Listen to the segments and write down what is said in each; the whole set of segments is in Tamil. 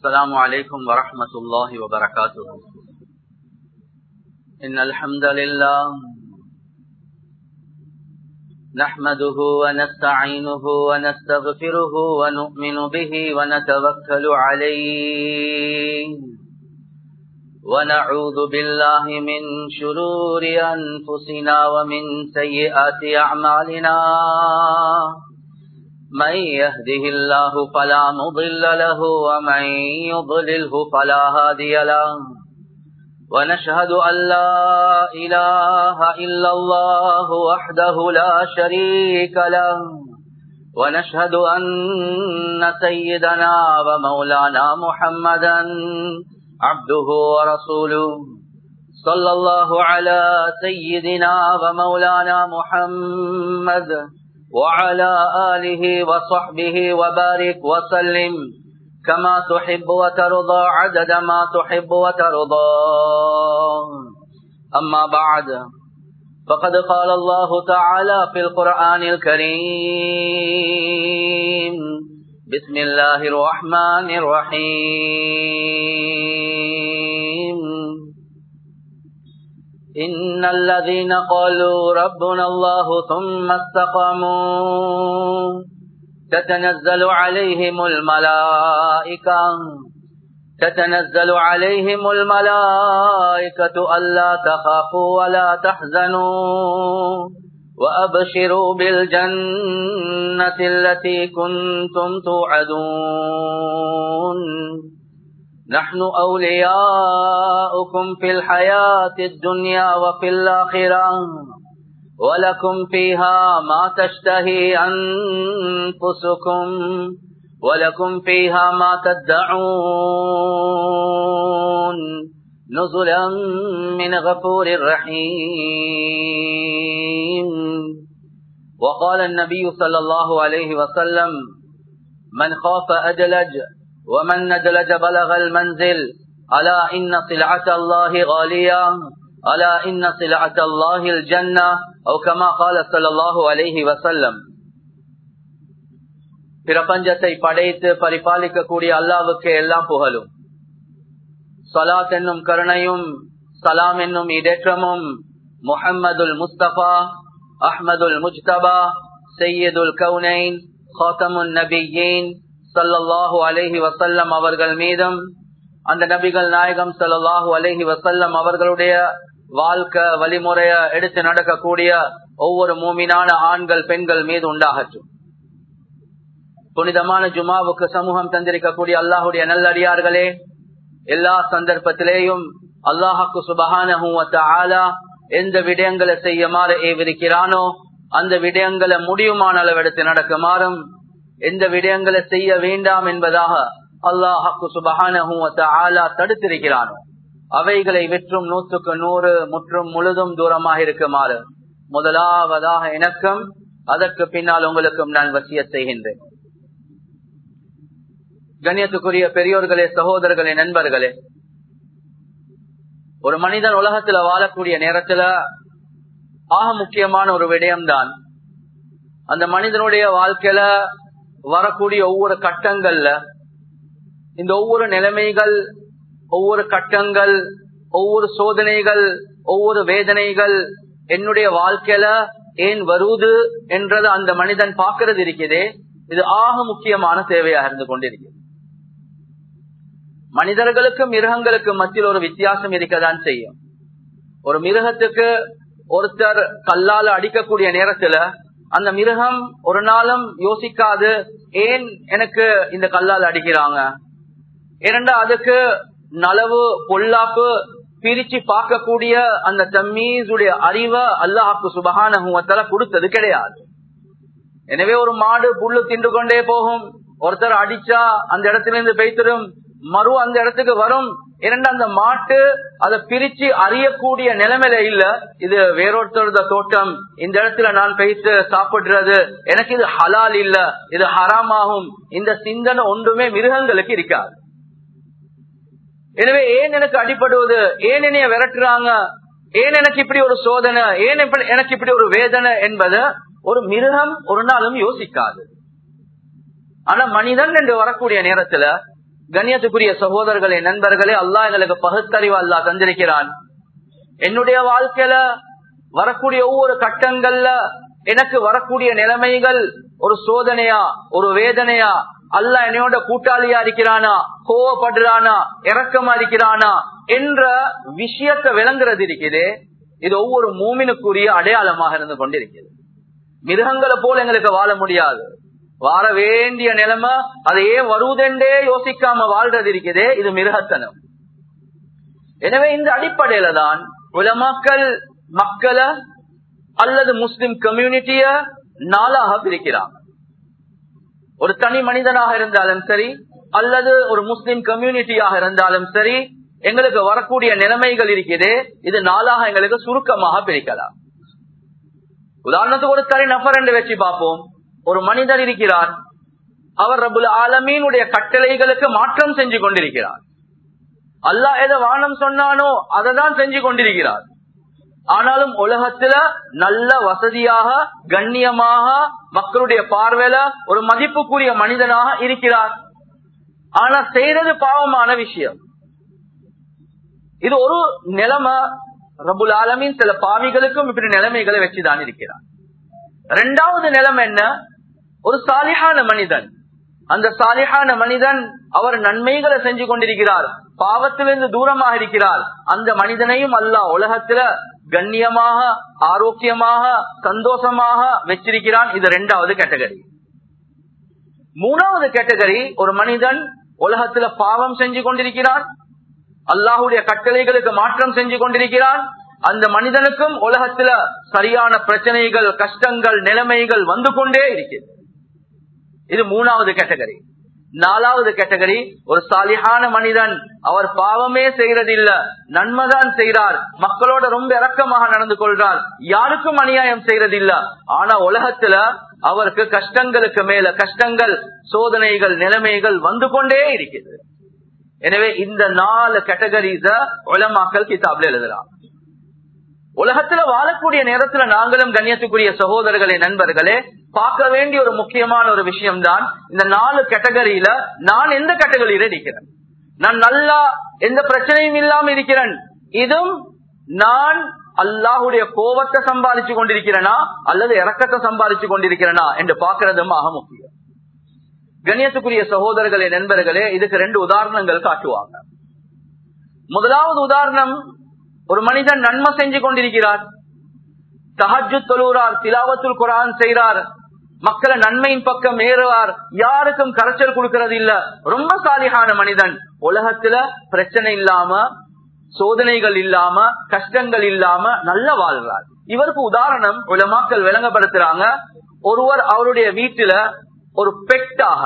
السلام عليكم ورحمة الله وبركاته إن الحمد لله نحمده ونستعينه ونستغفره ونؤمن به ونتوكل عليه ونعوذ بالله من شرور أنفسنا ومن سيئات أعمالنا من يهده الله فلا مضل له ومن يضلله فلا هادي له ونشهد أن لا إله إلا الله وحده لا شريك له ونشهد أن سيدنا ومولانا محمدا عبده ورسوله صلى الله على سيدنا ومولانا محمد وعلى آله وصحبه وبارك وسلم كما تحب وترضى عدد ما تحب وترضى أما بعد فقد قال الله تعالى في القرآن الكريم بسم الله الرحمن الرحيم إن الذين قالوا ربنا الله ثم استقاموا تتنزل عليهم الملائكة تتنزل عليهم الملائكة ألا تخافوا ولا تحزنوا وأبشروا بالجنة التي كنتم توعدون نحن أولياؤكم في الحياة الدنيا وفي الآخرة ولكم فيها ما تشتهي أنفسكم ولكم فيها ما تدعون نزلا من غفور رحيم وقال النبي صلى الله عليه وسلم من خاف أدلج ومن ندلج بلغ المنزل ألا إن سلعة الله غالية ألا إن سلعة الله الجنة أو كما قال صلى الله عليه وسلم பிரபஞ்சத்தை படைத்து பரிபாலிக்கக்கூடிய அல்லாவுக்கு எல்லாம் புகழும் சலாத் என்னும் கருணையும் சலாம் என்னும் இடேற்றமும் முஹம்மதுல் முஸ்தபா அஹ்மதுல் முஜ்தபா சையதுல் கவுனைன் ஹாத்தமுன் நபியின் சல்லாஹூ அலஹி வசல்லம் அவர்கள் மீதும் அந்த நபிகள் நாயகம் சல்லாஹூ அலஹி வசல்லம் அவர்களுடைய வாழ்க்கை வழிமுறைய எடுத்து நடக்கக்கூடிய ஒவ்வொரு மூமினான ஆண்கள் பெண்கள் மீது உண்டாகட்டும் புனிதமான ஜுமாவுக்கு சமூகம் தந்திருக்கக்கூடிய அல்லாஹுடைய நல்லடியார்களே எல்லா சந்தர்ப்பத்திலேயும் அல்லாஹாக்கு சுபகான எந்த விடயங்களை செய்யுமாறு ஏவிருக்கிறானோ அந்த விடயங்களை முடியுமான அளவெடுத்து நடக்குமாறும் எந்த விடயங்களை செய்ய வேண்டாம் என்பதாக அல்லாஹாக்கு சுபகான தடுத்திருக்கிறானோ அவைகளை விற்றும் நூற்றுக்கு நூறு முற்றும் முழுதும் தூரமாக இருக்குமாறு முதலாவதாக எனக்கும் அதற்கு பின்னால் உங்களுக்கும் நான் வசிய செய்கின்றேன் கண்ணியத்துக்குரிய பெரியோர்களே சகோதரர்களே நண்பர்களே ஒரு மனிதன் உலகத்துல வாழக்கூடிய நேரத்துல ஆக முக்கியமான ஒரு விடயம்தான் அந்த மனிதனுடைய வாழ்க்கையில வரக்கூடிய ஒவ்வொரு கட்டங்கள்ல இந்த ஒவ்வொரு நிலைமைகள் ஒவ்வொரு கட்டங்கள் ஒவ்வொரு சோதனைகள் ஒவ்வொரு வேதனைகள் என்னுடைய வாழ்க்கையில ஏன் வருவது என்றது அந்த மனிதன் பார்க்கறது இருக்கிறதே இது ஆக முக்கியமான தேவையாக இருந்து கொண்டிருக்கிறது மனிதர்களுக்கும் மிருகங்களுக்கும் மத்தியில் ஒரு வித்தியாசம் இருக்கதான் செய்யும் ஒரு மிருகத்துக்கு ஒருத்தர் கல்லால அடிக்கக்கூடிய நேரத்துல அந்த மிருகம் ஒரு நாளும் யோசிக்காது ஏன் எனக்கு இந்த கல்லால் அடிக்கிறாங்க இரண்டா அதுக்கு நலவு பொல்லாப்பு பிரிச்சு பார்க்கக்கூடிய அந்த தம்மீசுடைய அறிவை அல்லாஹாக்கு சுபகான கொடுத்தது கிடையாது எனவே ஒரு மாடு புல்லு தின்று கொண்டே போகும் ஒருத்தர் அடிச்சா அந்த இடத்துல இருந்து பெய்த்திரும் மறு அந்த இடத்துக்கு வரும் இரண்டு அந்த மாட்டு அதை பிரிச்சு அறியக்கூடிய நிலைமையில இல்ல இது வேறொருத்தரோட தோட்டம் இந்த இடத்துல நான் பெய்த்து சாப்பிடுறது எனக்கு இது ஹலால் இல்ல இது ஹராமாகும் இந்த சிந்தனை ஒன்றுமே மிருகங்களுக்கு இருக்காது எனவே ஏன் எனக்கு அடிப்படுவது ஏன் என்னைய விரட்டுறாங்க ஏன் எனக்கு இப்படி ஒரு சோதனை ஏன் இப்படி- எனக்கு இப்படி ஒரு வேதனை என்பதை ஒரு மிருகம் ஒரு நாளும் யோசிக்காது ஆனா மனிதன் என்று வரக்கூடிய நேரத்துல கண்ணியத்துக்குரிய சகோதரர்களே நண்பர்களே அல்லாஹ் எங்களுக்கு பகுத்தறிவு அல்லாஹ் தந்திருக்கிறான் என்னுடைய வாழ்க்கையில வரக்கூடிய ஒவ்வொரு கட்டங்கள்ல எனக்கு வரக்கூடிய நிலைமைகள் ஒரு சோதனையா ஒரு வேதனையா அல்ல என்னையோட கூட்டாளியா இருக்கிறானா கோவப்படுறானா இறக்கமா இருக்கிறானா என்ற விஷயத்தை விளங்குறது இருக்குது இது ஒவ்வொரு மூமினுக்குரிய அடையாளமாக இருந்து கொண்டிருக்கிறது மிருகங்களை போல எங்களுக்கு வாழ முடியாது வாழ வேண்டிய நிலைமை அதையே வருவதென்றே யோசிக்காம வாழ்றது இருக்குது இது மிருகத்தனம் எனவே இந்த அடிப்படையில தான் உலமாக்கள் மக்களை அல்லது முஸ்லிம் கம்யூனிட்டிய நாளாக பிரிக்கிறாங்க ஒரு தனி மனிதனாக இருந்தாலும் சரி அல்லது ஒரு முஸ்லிம் கம்யூனிட்டியாக இருந்தாலும் சரி எங்களுக்கு வரக்கூடிய நிலைமைகள் இருக்குது இது நாளாக எங்களுக்கு சுருக்கமாக பிரிக்கலாம் உதாரணத்துக்கு ஒரு தனி நபர் என்று வச்சு பார்ப்போம் ஒரு மனிதர் இருக்கிறார் அவர் ரபுல் ஆலமீனுடைய கட்டளைகளுக்கு மாற்றம் செஞ்சு கொண்டிருக்கிறார் அல்லாஹ் எதை வானம் சொன்னானோ அதை தான் செஞ்சு கொண்டிருக்கிறார் ஆனாலும் உலகத்துல நல்ல வசதியாக கண்ணியமாக மக்களுடைய பார்வையில ஒரு மதிப்புக்குரிய மனிதனாக இருக்கிறார் ஆனா செய்யறது பாவமான விஷயம் இது ஒரு நிலைமை ரபுல் ஆலமின் சில பாவிகளுக்கும் இப்படி நிலைமைகளை வச்சுதான் இருக்கிறார் ரெண்டாவது நிலைமை என்ன ஒரு சாலிஹான மனிதன் அந்த சாலிஹான மனிதன் அவர் நன்மைகளை செஞ்சு கொண்டிருக்கிறார் பாவத்திலிருந்து தூரமாக இருக்கிறார் அந்த மனிதனையும் அல்ல உலகத்துல கண்ணியமாக ஆரோக்கியமாக சந்தோஷமாக வச்சிருக்கிறான் இது ரெண்டாவது கேட்டகரி மூணாவது கேட்டகரி ஒரு மனிதன் உலகத்துல பாவம் செஞ்சு கொண்டிருக்கிறான் அல்லாஹுடைய கட்டளைகளுக்கு மாற்றம் செஞ்சு கொண்டிருக்கிறான் அந்த மனிதனுக்கும் உலகத்துல சரியான பிரச்சனைகள் கஷ்டங்கள் நிலைமைகள் வந்து கொண்டே இருக்கிறது இது மூணாவது கேட்டகரி நாலாவது கேட்டகரி ஒரு சாலிஹான மனிதன் அவர் பாவமே செய்யறதில்ல நன்மைதான் செய்கிறார் மக்களோட ரொம்ப இறக்கமாக நடந்து கொள்றார் யாருக்கும் அநியாயம் செய்யறதில்ல ஆனா உலகத்துல அவருக்கு கஷ்டங்களுக்கு மேல கஷ்டங்கள் சோதனைகள் நிலைமைகள் வந்து கொண்டே இருக்குது எனவே இந்த நாலு கேட்டகரிஸ உலமாக்கல் கிதாப்ல எழுதலாம் உலகத்துல வாழக்கூடிய நேரத்துல நாங்களும் கண்ணியத்துக்குரிய சகோதரர்களே நண்பர்களே பார்க்க வேண்டிய ஒரு முக்கியமான ஒரு விஷயம் தான் இந்த நாலு கேட்டகரியில நான் எந்த கேட்டகரியில இருக்கிறேன் நான் நல்லா எந்த பிரச்சனையும் இல்லாம இருக்கிறேன் இதுவும் நான் அல்லாஹுடைய கோபத்தை சம்பாதிச்சு கொண்டிருக்கிறேனா அல்லது இறக்கத்தை சம்பாதிச்சு கொண்டிருக்கிறேனா என்று பார்க்கறதும் ஆக முக்கியம் கண்ணியத்துக்குரிய சகோதரர்களே நண்பர்களே இதுக்கு ரெண்டு உதாரணங்கள் காட்டுவாங்க முதலாவது உதாரணம் ஒரு மனிதன் நன்மை செஞ்சு கொண்டிருக்கிறார் தஹஜு தொழுகிறார் திலாவத்துல் குரான் செய்கிறார் மக்களை நன்மையின் பக்கம் ஏறுவார் யாருக்கும் கரைச்சல் கொடுக்கறது இல்ல ரொம்ப சாலிகான மனிதன் உலகத்துல பிரச்சனை இல்லாம சோதனைகள் இல்லாம கஷ்டங்கள் இல்லாம நல்ல வாழ்றார் இவருக்கு உதாரணம் உலமாக்கள் விளங்கப்படுத்துறாங்க ஒருவர் அவருடைய வீட்டுல ஒரு பெட்டாக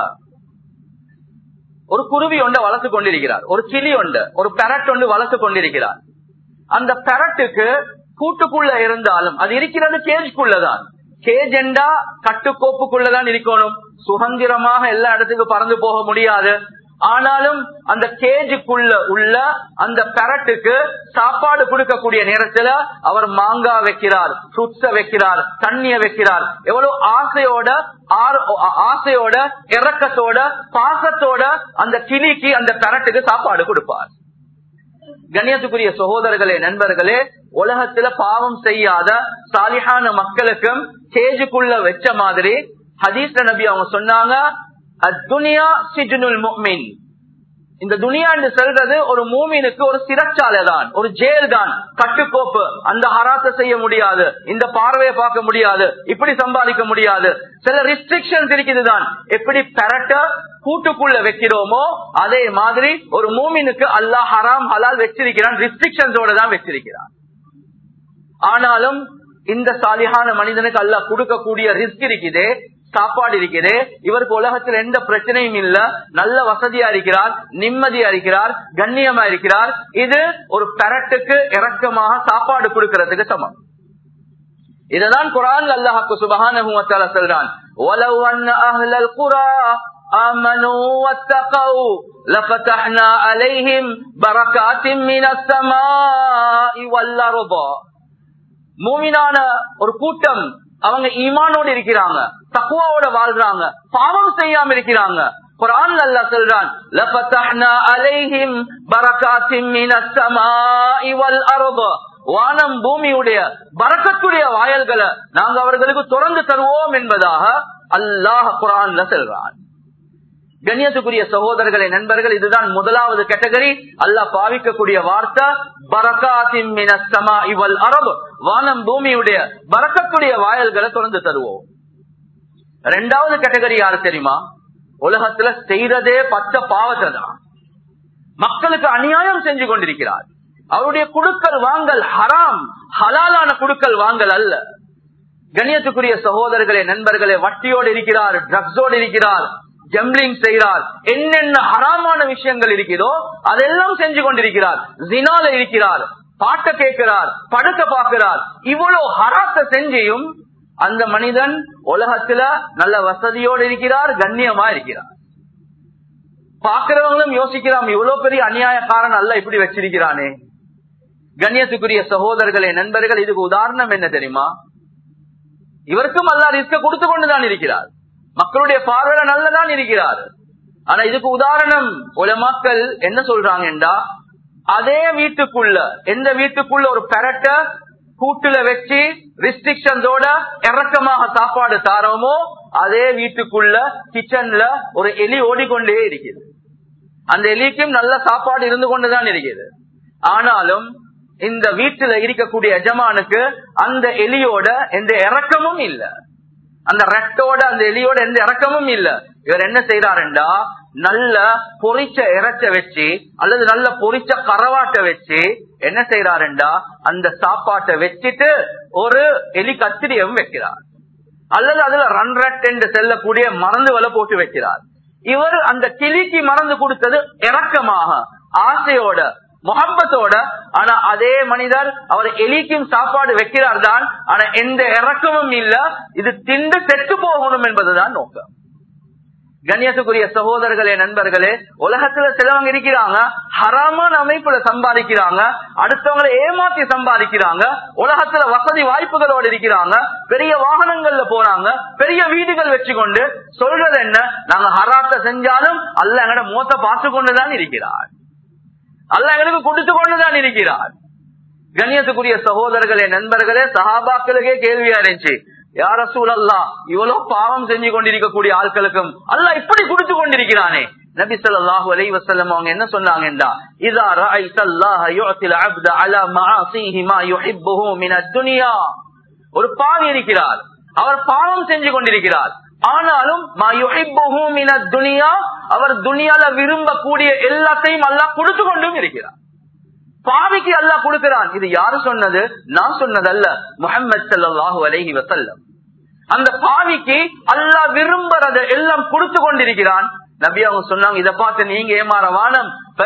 ஒரு குருவி ஒன்றை வளர்த்து கொண்டிருக்கிறார் ஒரு கிளி ஒன்று ஒரு பெரட் ஒன்று வளர்த்து கொண்டிருக்கிறார் அந்த பெரட்டுக்கு கூட்டுக்குள்ள இருந்தாலும் அது இருக்கிறது கேஜ்குள்ளதான் கேஜ் என்றா கட்டுக்கோப்புக்குள்ளதான் இருக்கணும் சுதந்திரமாக எல்லா இடத்துக்கும் பறந்து போக முடியாது ஆனாலும் அந்த கேஜுக்குள்ள உள்ள அந்த பெரட்டுக்கு சாப்பாடு கொடுக்கக்கூடிய நேரத்துல அவர் மாங்காய் வைக்கிறார் ஃப்ரூட்ஸ வைக்கிறார் தண்ணிய வைக்கிறார் எவ்வளவு ஆசையோட ஆசையோட இறக்கத்தோட பாசத்தோட அந்த கிளிக்கு அந்த பெரட்டுக்கு சாப்பாடு கொடுப்பார் கண்ணியத்துக்குரிய சகோதரர்களே நண்பர்களே உலகத்துல பாவம் செய்யாத சாலிஹான மக்களுக்கும் கேஜுக்குள்ள வச்ச மாதிரி ஹதீஸ் நபி அவங்க சொன்னாங்க அத்துனியா சிஜுனுல் முக்மின் இந்த துனியாண்டு சொல்றது ஒரு மூமினுக்கு ஒரு சிறைச்சாலை தான் ஒரு ஜெயில் தான் கட்டுக்கோப்பு அந்த ஹராச செய்ய முடியாது இந்த பார்வையை பார்க்க முடியாது இப்படி சம்பாதிக்க முடியாது சில ரிஸ்ட்ரிக்ஷன்ஸ் இருக்குதுதான் எப்படி பெரட்ட கூட்டுக்குள்ள வைக்கிறோமோ அதே மாதிரி ஒரு மூமினுக்கு அல்லாஹ் ஹராம் ஹலால் வச்சிருக்கிறான் ரிஸ்ட்ரிக்ஷன்ஸோட தான் வச்சிருக்கிறான் ஆனாலும் இந்த சாலிஹான மனிதனுக்கு அல்லாஹ் கொடுக்கக்கூடிய ரிஸ்க் இருக்குதே சாப்பாடு இருக்குது இவருக்கு உலகத்தில் எந்த பிரச்சனையும் இல்ல நல்ல வசதியா இருக்கிறார் நிம்மதியா இருக்கிறார் கண்ணியமா இருக்கிறார் இது ஒரு பெரட்டுக்கு இறக்கமாக சாப்பாடு கொடுக்கறதுக்கு சமம் இதுதான் குரான் அல்லாஹாக்கு சுபகான சொல்றான் آمنوا واتقوا لفتحنا عليهم بركات من السماء والأرض மூமினான ஒரு கூட்டம் அவங்க ஈமானோடு இருக்கிறாங்க தக்குவாவோட வாழ்றாங்க பாவம் செய்யாம இருக்கிறாங்க குரான் அல்லா சொல்றான் லஃபதஹ்னா அலைஹிம் பரகாத்தின் மினஸ் ஸமாஇ வல் அர்ض வானம் பூமியுடைய பரக்கத்துடைய வாயல்களை நாங்க அவர்களுக்கு திறந்து தருவோம் என்பதாக அல்லாஹ் குரான்ல சொல்றான் கண்ணியத்துக்குரிய சகோதரர்களை நண்பர்கள் இதுதான் முதலாவது கேட்டகரி அல்லாஹ் பாவிக்கக்கூடிய வார்த்தை பரகாத்தின் மினஸ் ஸமாஇ வல் அர்ض வானம் பூமியுடைய பரக்கத்துடைய வாயல்களை திறந்து தருவோம் ரெண்டாவது கேட்டகரி யாரு தெரியுமா உலகத்துல செய்யறதே பச்சை பாவத்தை தான் மக்களுக்கு அநியாயம் செஞ்சு கொண்டிருக்கிறார் அவருடைய குடுக்கல் வாங்கல் ஹராம் ஹலாலான குடுக்கல் வாங்கல் அல்ல கண்ணியத்துக்குரிய சகோதரர்களே நண்பர்களே வட்டியோடு இருக்கிறார் ட்ரக்ஸோடு இருக்கிறார் ஜம்பிளிங் செய்கிறார் என்னென்ன ஹராமான விஷயங்கள் இருக்கிறதோ அதெல்லாம் செஞ்சு கொண்டிருக்கிறார் ஜினால இருக்கிறார் பாட்ட கேட்கிறார் படுக்க பார்க்கிறார் இவ்வளவு ஹராத்த செஞ்சியும் அந்த மனிதன் உலகத்துல நல்ல வசதியோடு இருக்கிறார் கண்ணியமா இருக்கிறார் பாக்குறவங்களும் யோசிக்கிறான் இவ்வளவு பெரிய அநியாயக்காரன் அல்ல இப்படி வச்சிருக்கிறானே கண்ணியத்துக்குரிய சகோதரர்களே நண்பர்கள் இதுக்கு உதாரணம் என்ன தெரியுமா இவருக்கும் அல்லா ரிஸ்க கொடுத்து கொண்டுதான் இருக்கிறார் மக்களுடைய பார்வையில நல்லதான் இருக்கிறார் ஆனா இதுக்கு உதாரணம் உலமாக்கள் என்ன சொல்றாங்கன்றா அதே வீட்டுக்குள்ள எந்த வீட்டுக்குள்ள ஒரு பெரட்ட கூட்டுல வச்சு ரிஸ்ட்ரிக்ஷன்ஸோட இறக்கமாக சாப்பாடு தாரோமோ அதே வீட்டுக்குள்ள கிச்சன்ல ஒரு எலி ஓடிக்கொண்டே இருக்குது அந்த எலிக்கும் நல்ல சாப்பாடு இருந்து கொண்டுதான் இருக்குது ஆனாலும் இந்த வீட்டுல இருக்கக்கூடிய எஜமானுக்கு அந்த எலியோட எந்த இறக்கமும் இல்ல அந்த ரெட்டோட அந்த எலியோட எந்த இறக்கமும் இல்ல இவர் என்ன செய்யறாருண்டா நல்ல பொறிச்ச இறைச்ச வச்சு அல்லது நல்ல பொறிச்ச கரவாட்டை வச்சு என்ன செய்யறாருண்டா அந்த சாப்பாட்டை வச்சுட்டு ஒரு எலி கத்திரியும் வைக்கிறார் அல்லது அதுல ரன் ரட் என்று செல்லக்கூடிய மறந்து வலை போட்டு வைக்கிறார் இவர் அந்த கிளிக்கு மறந்து கொடுத்தது இறக்கமாக ஆசையோட முகம்பத்தோட ஆனா அதே மனிதர் அவர் எலிக்கும் சாப்பாடு வைக்கிறார் தான் ஆனா எந்த இறக்கமும் இல்ல இது திண்டு செத்து போகணும் என்பதுதான் நோக்கம் கண்ணியத்துக்குரிய சகோதரர்களே நண்பர்களே உலகத்துல சிலவங்க இருக்கிறாங்க ஹராமான அமைப்புல சம்பாதிக்கிறாங்க அடுத்தவங்களை ஏமாத்தி சம்பாதிக்கிறாங்க உலகத்துல வசதி வாய்ப்புகளோடு இருக்கிறாங்க பெரிய வாகனங்கள்ல போறாங்க பெரிய வீடுகள் வச்சுக்கொண்டு சொல்றது என்ன நாங்க ஹராத்த செஞ்சாலும் அல்ல எங்கட மோத்த பார்த்து கொண்டுதான் இருக்கிறார் அல்ல எங்களுக்கு கொடுத்து கொண்டுதான் இருக்கிறார் கண்ணியத்துக்குரிய சகோதரர்களே நண்பர்களே சஹாபாக்களுக்கே கேள்வியா இருந்துச்சு யார சூழல்லா இவ்வளவு பாவம் செஞ்சு கொண்டிருக்கக்கூடிய ஆட்களுக்கும் அல்ல இப்படி கொடுத்து கொண்டிருக்கிறானே நபி ஸல்லல்லாஹு அலைஹி வஸல்லம் அவங்க என்ன சொன்னாங்கன்றா இதா ரஅய்தல்லாஹ யு'த்தில் 'அப்த 'அலா மஆசிஹி மா யுஹிப்புஹு மின துன்யா ஒரு பாவி இருக்கிறார் அவர் பாவம் செஞ்சு கொண்டிருக்கிறார் ஆனாலும் மா யுஹிப்புஹு மின துன்யா அவர் துனியால விரும்பக்கூடிய எல்லாத்தையும் அல்லாஹ் கொடுத்து கொண்டும் இருக்கிறார் பாவிக்கு அல்லாஹ் கொடுக்கிறான் இது யாரு சொன்னது நான் சொன்னதல்ல முகமது சல்லாஹூ அலஹி வசல்லம் அந்த பாவிக்கு அல்லாஹ் விரும்புறத எல்லாம் கொடுத்து கொண்டிருக்கிறான் நபி அவங்க சொன்னாங்க இதை பார்த்து நீங்க ஏமாற வானம்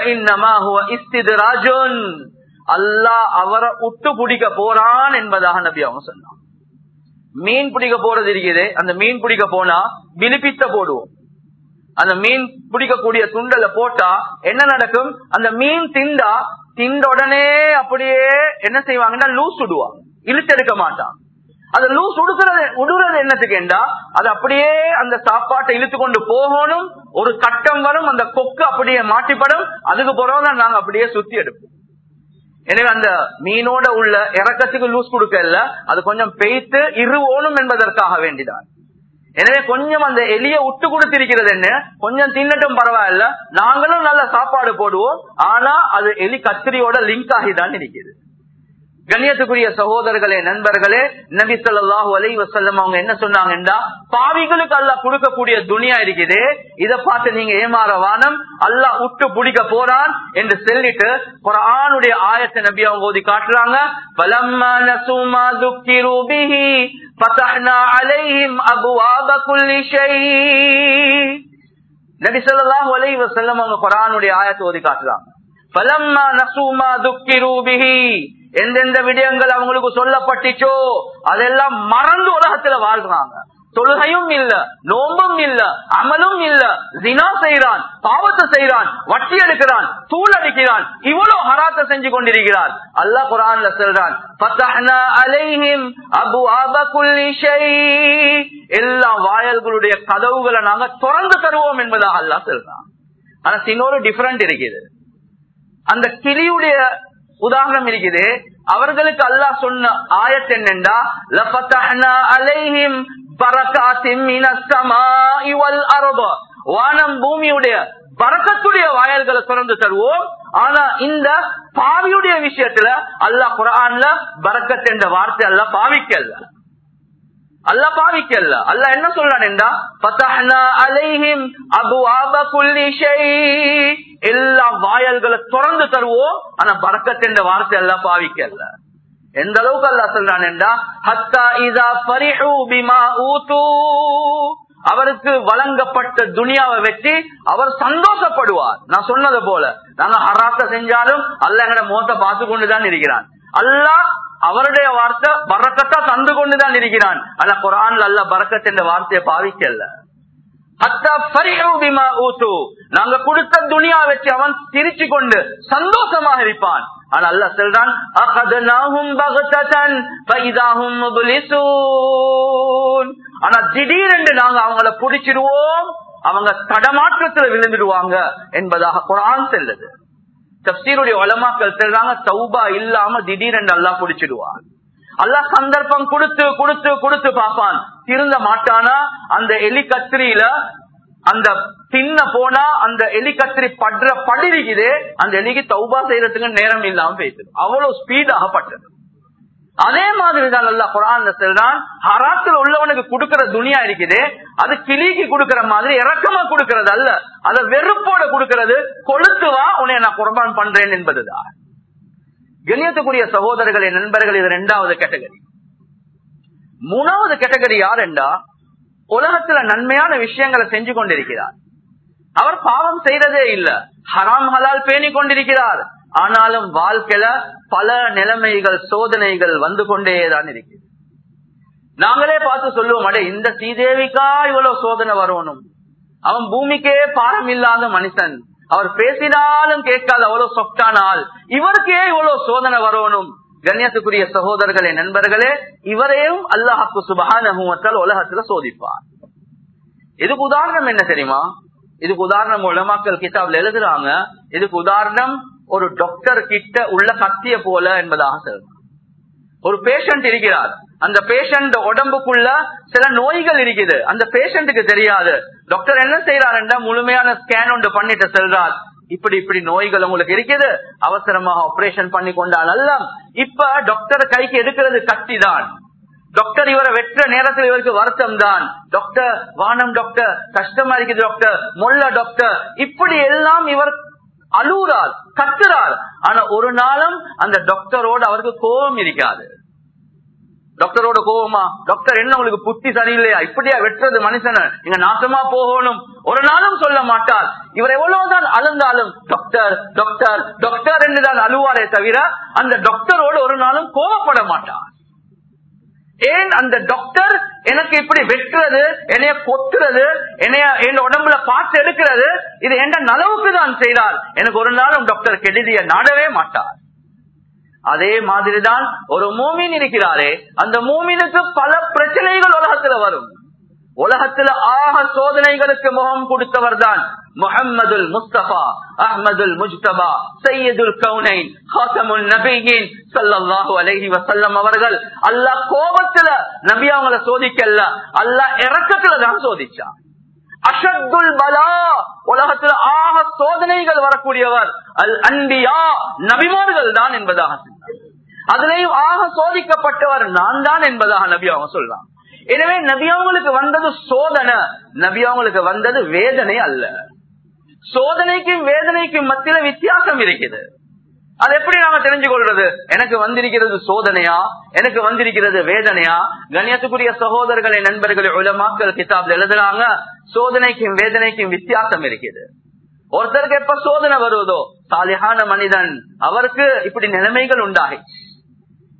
அல்லாஹ் அவரை உட்டு பிடிக்க போறான் என்பதாக நபி அவங்க சொன்னாங்க மீன் பிடிக்க போறது இருக்குது அந்த மீன் பிடிக்க போனா விழிப்பித்த போடுவோம் அந்த மீன் பிடிக்கக்கூடிய துண்டல போட்டா என்ன நடக்கும் அந்த மீன் திண்டா திண்ட உடனே அப்படியே என்ன செய்வாங்கன்னா லூஸ் விடுவாங்க இழுத்தெடுக்க மாட்டான் அது லூஸ் உடுக்கிறது உடுறது என்னத்துக்குண்டா அது அப்படியே அந்த சாப்பாட்டை இழுத்து கொண்டு போகணும் ஒரு கட்டம் வரும் அந்த கொக்கு அப்படியே மாட்டிப்படும் அதுக்கு பிறகுதான் நாங்க அப்படியே சுத்தி எடுப்போம் எனவே அந்த மீனோட உள்ள இறக்கத்துக்கு லூஸ் கொடுக்கல அது கொஞ்சம் பெய்த்து இருவோணும் என்பதற்காக வேண்டிதான் எனவே கொஞ்சம் அந்த எலிய விட்டு கொடுத்திருக்கிறது என்ன கொஞ்சம் தின்னட்டும் பரவாயில்ல நாங்களும் நல்ல சாப்பாடு போடுவோம் ஆனா அது எலி கத்திரியோட லிங்க் ஆகிதான் இருக்குது கண்ணியத்துக்குரிய சகோதரர்களே நண்பர்களே நபி சொல்லாஹு அலை வசல்லம் அவங்க என்ன சொன்னாங்கன்னா பாவிகளுக்கு அல்லா கொடுக்கக்கூடிய துணியா இருக்குது இதை பார்த்து நீங்க ஏமாற வானம் அல்லா விட்டு பிடிக்க போறான் என்று சொல்லிட்டு குரானுடைய ஆயத்தை நபி அவங்க ஓதி காட்டுறாங்க பலம்மா நசுமா துக்கிரு பிஹி فتحنا عليهم ابواب كل شيء நபி ஸல்லல்லாஹு அலைஹி வஸல்லம் அவங்க குர்ஆனுடைய ஆயத்தை ஓதி காட்டுறாங்க فلما نسوا ما ذكروا به எந்தெந்த விடயங்கள் அவங்களுக்கு சொல்லப்பட்டுச்சோ அதெல்லாம் மறந்து உலகத்துல வாழ்றாங்க தொழுகையும் இல்ல நோம்பும் இல்ல அமலும் இல்ல ஜினா செய்யறான் பாவத்தை செய்யறான் வட்டி எடுக்கிறான் தூள் அடிக்கிறான் இவ்வளவு ஹராத்தை செஞ்சு கொண்டிருக்கிறார் அல்லாஹ் குரான்ல சொல்றான் "ஃபதஹ்னா அலைஹிம் அபுவாப குல்லி ஷை." எல்லா வாயல்களுடைய கதவுகளை நாங்க திறந்து தருவோம் என்பதாக அல்லாஹ் சொல்றான் ஆனா இன்னொரு டிஃபரெண்ட் இருக்குது அந்த கிளியுடைய உதாரணம் இருக்குது அவர்களுக்கு அல்லாஹ் சொன்ன ஆயத் என்னென்றா லஃபதஹ்னா அலைஹிம் பரகாத்தின் மினஸ் ஸமாஇ வல் அர்த வானம் பூமியுடைய பரக்கத்துடைய வாயல்களை திறந்து தருவோம் ஆனா இந்த பாவியுடைய விஷயத்துல அல்லாஹ் குரான்ல பரக்கத் என்ற வார்த்தை அல்லாஹ் பாவிக்கல்ல அல்ல பாவிக்கல்ல அல்ல என்ன சொல்றான் என்றா பத்தஹ்னா அலைஹிம் அபுவாப குல்லி ஷை எல்லா வாயல்களை திறந்து தருவோம் ஆனா பரக்கத் என்ற வார்த்தை அல்ல பாவிக்கல்ல எந்த அளவுக்கு அல்லா சொல்றான் என்றா ஹத்தா இதா பரிஹு பிமா ஊது அவருக்கு வழங்கப்பட்ட துனியாவை வச்சு அவர் சந்தோஷப்படுவார் நான் சொன்னது போல நாங்க ஹராத்த செஞ்சாலும் அல்ல எங்கட முகத்தை பார்த்து கொண்டுதான் இருக்கிறான் அல்லாஹ் அவருடைய வார்த்தை பறக்கத்தா தந்து கொண்டுதான் இருக்கிறான் ஆனா குரான்ல அல்ல பறக்கத் என்ற வார்த்தையை பாவிக்கல நாங்க கொடுத்த துணியா வச்சு அவன் சிரிச்சு கொண்டு சந்தோஷமாக இருப்பான் ஆனா அல்ல சொல்றான் ஆனா திடீரென்று நாங்க அவங்கள புடிச்சிடுவோம் அவங்க தடமாற்றத்துல விழுந்துடுவாங்க என்பதாக குரான் செல்லுது தப்சீருடைய வளமாக்கள் சொல்றாங்க சௌபா இல்லாம திடீரென்று அல்லா புடிச்சிடுவான் அல்லா சந்தர்ப்பம் கொடுத்து கொடுத்து கொடுத்து பார்ப்பான் திருந்த மாட்டானா அந்த எலி கத்திரியில அந்த தின்ன போனா அந்த எலி கத்திரி படுற படிருக்குது அந்த எலிக்கு தௌபா செய்யறதுக்கு நேரம் இல்லாம பேசுது அவ்வளவு ஸ்பீடாக பட்டது அதே மாதிரி தான் அல்லா குரான் செல்றான் ஹராத்தில் உள்ளவனுக்கு கொடுக்கிற துணியா இருக்குது அது கிளிக்கு கொடுக்கிற மாதிரி இறக்கமா கொடுக்கறது அல்ல அத வெறுப்போட கொடுக்கிறது கொளுத்து வா உன்னை நான் குரபான் பண்றேன் என்பதுதான் கணியத்துக்குரிய சகோதரர்களே நண்பர்கள் இது ரெண்டாவது கேட்டகரி மூணாவது கேட்டகரி யார் என்றா உலகத்துல நன்மையான விஷயங்களை செஞ்சு கொண்டிருக்கிறார் அவர் பாவம் செய்யறதே இல்ல ஹராம் ஹலால் பேணி கொண்டிருக்கிறார் ஆனாலும் வாழ்க்கையில பல நிலைமைகள் சோதனைகள் வந்து கொண்டேதான் இருக்கு நாங்களே பார்த்து சொல்லுவோம் அடே இந்த ஸ்ரீதேவிக்கா இவ்வளவு சோதனை வரணும் அவன் பூமிக்கே பாரம் இல்லாத மனுஷன் அவர் பேசினாலும் கேட்காத அவ்வளவு சொப்டானால் இவருக்கே இவ்வளவு சோதனை வரணும் கண்ணியத்துக்குரிய சகோதரர்களே நண்பர்களே இவரையும் அல்லாஹாக்கு சுபகான உலகத்துல சோதிப்பார் இதுக்கு உதாரணம் என்ன தெரியுமா இதுக்கு உதாரணம் உலமாக்கல் கிதாப்ல எழுதுறாங்க இதுக்கு உதாரணம் ஒரு டாக்டர் கிட்ட உள்ள கத்திய போல என்பதாக சொல்றாங்க ஒரு பேஷண்ட் இருக்கிறார் அந்த பேஷண்ட் உடம்புக்குள்ள சில நோய்கள் இருக்குது அந்த பேஷண்ட்டுக்கு தெரியாது டாக்டர் என்ன செய்யறாருன்னா முழுமையான ஸ்கேன் ஒன்று பண்ணிட்டு செல்றார் இப்படி இப்படி நோய்கள் உங்களுக்கு இருக்குது அவசரமாக ஆபரேஷன் பண்ணி கொண்டால் அல்ல இப்ப டாக்டர் கைக்கு எடுக்கிறது கத்தி தான் டாக்டர் இவரை வெற்ற நேரத்தில் இவருக்கு வருத்தம் தான் டாக்டர் வானம் டாக்டர் கஷ்டமா இருக்குது டாக்டர் மொல்ல டாக்டர் இப்படி எல்லாம் இவர் அழுறார் கத்துறார் ஆனா ஒரு நாளும் அந்த டாக்டரோட அவருக்கு கோபம் இருக்காது டாக்டரோட கோபமா டாக்டர் என்ன உங்களுக்கு புத்தி சரியில்லையா இப்படியா வெட்டுறது மனுஷன நீங்க நாசமா போகணும் ஒரு நாளும் சொல்ல மாட்டார் இவர் எவ்வளவுதான் அழுந்தாலும் டாக்டர் டாக்டர் டாக்டர் என்றுதான் அழுவாரே தவிர அந்த டாக்டரோடு ஒரு நாளும் கோபப்பட மாட்டார் ஏன் அந்த டாக்டர் எனக்கு இப்படி வெட்டுறது என்னைய கொத்துறது என்னைய என் உடம்புல பார்த்து எடுக்கிறது இது எந்த நலவுக்கு தான் செய்தார் எனக்கு ஒரு நாளும் டாக்டர் கெடுதிய நாடவே மாட்டார் அதே மாதிரிதான் ஒரு மூமின் இருக்கிறாரே அந்த மூமினுக்கு பல பிரச்சனைகள் உலகத்துல வரும் உலகத்துல ஆக சோதனைகளுக்கு முகம் கொடுத்தவர் தான் முகம்மதுல் முஸ்தபா அஹமதுல் முஜ்தபா சையதுல் கவுனைன் ஹாசமுல் நபியின் சல்லாஹூ அலஹி வசல்லம் அவர்கள் அல்லாஹ் கோபத்துல நபி அவங்கள சோதிக்கல அல்லாஹ் இறக்கத்துல தான் சோதிச்சான் அஷத்துல் பலா உலகத்துல ஆக சோதனைகள் வரக்கூடியவர் அல் அன்பியா நபிமார்கள் தான் என்பதாக சொன்னார் அதுலேயும் ஆக சோதிக்கப்பட்டவர் நான் தான் என்பதாக நபி அவங்க சொல்றான் எனவே நபி அவங்களுக்கு வந்தது சோதனை நபி அவங்களுக்கு வந்தது வேதனை அல்ல சோதனைக்கும் வேதனைக்கும் மத்தியில வித்தியாசம் இருக்குது அது எப்படி நாம தெரிஞ்சு கொள்றது எனக்கு வந்திருக்கிறது சோதனையா எனக்கு வந்திருக்கிறது வேதனையா கண்ணியத்துக்குரிய சகோதரர்களை நண்பர்களை உலமாக்கல் கிதாப்ல எழுதுறாங்க சோதனைக்கும் வேதனைக்கும் வித்தியாசம் இருக்குது ஒருத்தருக்கு எப்ப சோதனை வருவதோ சாலியான மனிதன் அவருக்கு இப்படி நிலைமைகள் உண்டாகி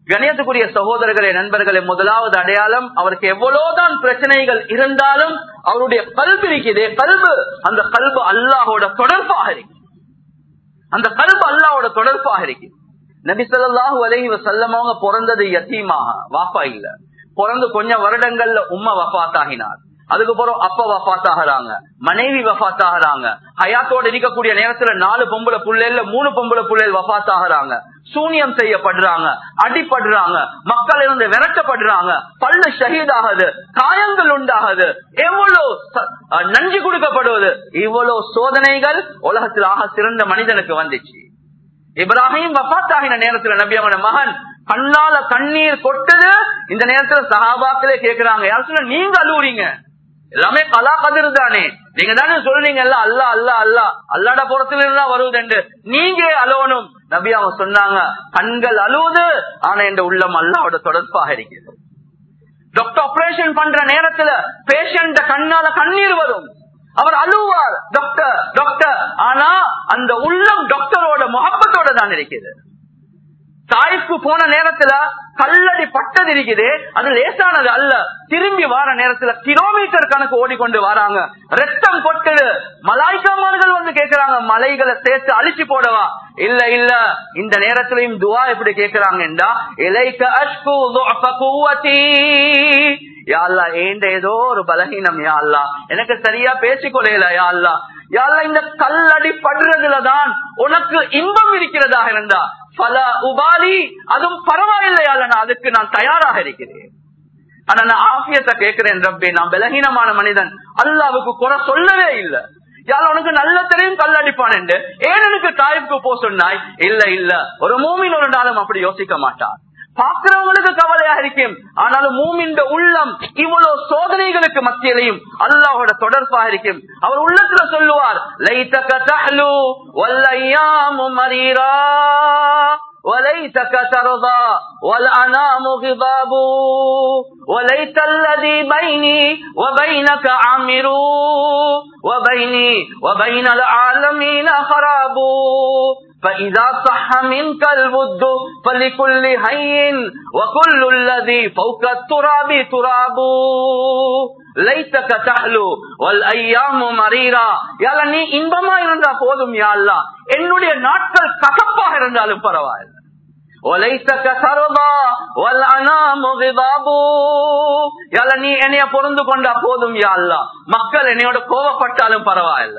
கணியத்துக்குரிய சகோதரர்களே நண்பர்களே முதலாவது அடையாளம் அவருக்கு எவ்வளவுதான் பிரச்சனைகள் இருந்தாலும் அவருடைய கல்வி இருக்குது கல்பு அந்த கல்பு அல்லாஹோட தொடர்பாக இருக்கு அந்த கல்பு அல்லாஹோட தொடர்பாக இருக்கு நபி சொல்லாஹு அலஹி வசல்லம் அவங்க பிறந்தது யத்தீமாக வாப்பா இல்ல பிறந்து கொஞ்சம் வருடங்கள்ல உம்மா வஃத்தாகினார் அதுக்கப்புறம் அப்ப வஃத்தாகிறாங்க மனைவி வஃத்தாகிறாங்க ஹயாத்தோட இருக்கக்கூடிய நேரத்துல நாலு பொம்பளை புள்ளைல மூணு பொம்பளை புள்ளைகள் வஃத்தாகிறாங்க சூனியம் செய்யப்படுறாங்க அடிப்படுறாங்க மக்கள் இருந்து விரட்டப்படுறாங்க பல்லு ஷஹீதாகுது காயங்கள் உண்டாகுது எவ்வளவு நஞ்சு கொடுக்கப்படுவது இவ்வளவு சோதனைகள் உலகத்தில் ஆக சிறந்த மனிதனுக்கு வந்துச்சு இப்ராஹிம் வஃத்தாகின நேரத்துல நபி அவன மகன் கண்ணால கண்ணீர் கொட்டது இந்த நேரத்துல சகாபாக்களே கேக்குறாங்க யார் சொல்ல நீங்க அழுவுறீங்க எல்லாமே கலா கதிர் தானே நீங்க தானே சொல்றீங்க அல்ல அல்ல அல்ல அல்ல அல்லாட புறத்துல இருந்தா வருவதுண்டு நீங்க அழுவணும் நபி அவங்க சொன்னாங்க கண்கள் அழுவுது ஆனா இந்த உள்ளம் அல்லாவோட தொடர்பாக இருக்கிறது டாக்டர் ஆபரேஷன் பண்ற நேரத்துல பேஷண்ட் கண்ணால கண்ணீர் வரும் அவர் அழுவார் டாக்டர் டாக்டர் ஆனா அந்த உள்ளம் டாக்டரோட முகப்பத்தோட தான் இருக்குது தாய்க்கு போன நேரத்துல கல்லடி பட்டது இருக்குது அது லேசானது அல்ல திரும்பி வார நேரத்துல கிலோமீட்டர் கணக்கு ஓடிக்கொண்டு வராங்க ரத்தம் கொட்டுது மலாய்க்காமார்கள் வந்து கேக்குறாங்க மலைகளை சேர்த்து அழிச்சு போடவா இல்ல இல்ல இந்த நேரத்திலையும் துவா எப்படி கேக்குறாங்கடா இலைக்க அஷ்கு யாழ்லா ஏண்ட ஏதோ ஒரு பலகீனம் யாழ்லா எனக்கு சரியா பேசிக்கொள்ளையில யாழ்லா யாழ்லா இந்த கல்லடி படுறதுலதான் உனக்கு இன்பம் இருக்கிறதாக இருந்தா பல உபாலி அதுவும் பரவாயில்லையால நான் அதுக்கு நான் தயாராக இருக்கிறேன் ஆனா நான் ஆசியத்தை கேட்கிறேன் ரப்பே நான் பலகீனமான மனிதன் அல்லாவுக்கு குறை சொல்லவே இல்லை யார் உனக்கு நல்ல தெரியும் கல்லடிப்பான் என்று ஏன் எனக்கு தாய்க்கு போ சொன்னாய் இல்ல இல்ல ஒரு மூமின் ஒரு நாளும் அப்படி யோசிக்க மாட்டார் பாக்குறவங்களுக்கு கவலையா இருக்கும் ஆனாலும் மூமின் உள்ளம் இவ்வளவு சோதனைகளுக்கு மத்தியிலையும் அல்லாஹோட தொடர்பாக இருக்கும் அவர் உள்ளத்துல சொல்லுவார் லைத்தக தஹ்லு வல்லையாமு மரீரா وليتك ترضى والأنام غضاب وليت الذي بيني وبينك عامر وبيني وبين العالمين خراب فإذا صح منك الود فلكل حي وكل الذي فوق التراب تراب லைத்தக்க தஹ்லு வல் ஐயாமு மரீரா யால நீ இன்பமா இருந்தா போதும் யா அல்லா என்னுடைய நாட்கள் கசப்பாக இருந்தாலும் பரவாயில்லை நீ என்னைய பொருந்து கொண்டா போதும் யா அல்லா மக்கள் என்னையோட கோவப்பட்டாலும் பரவாயில்ல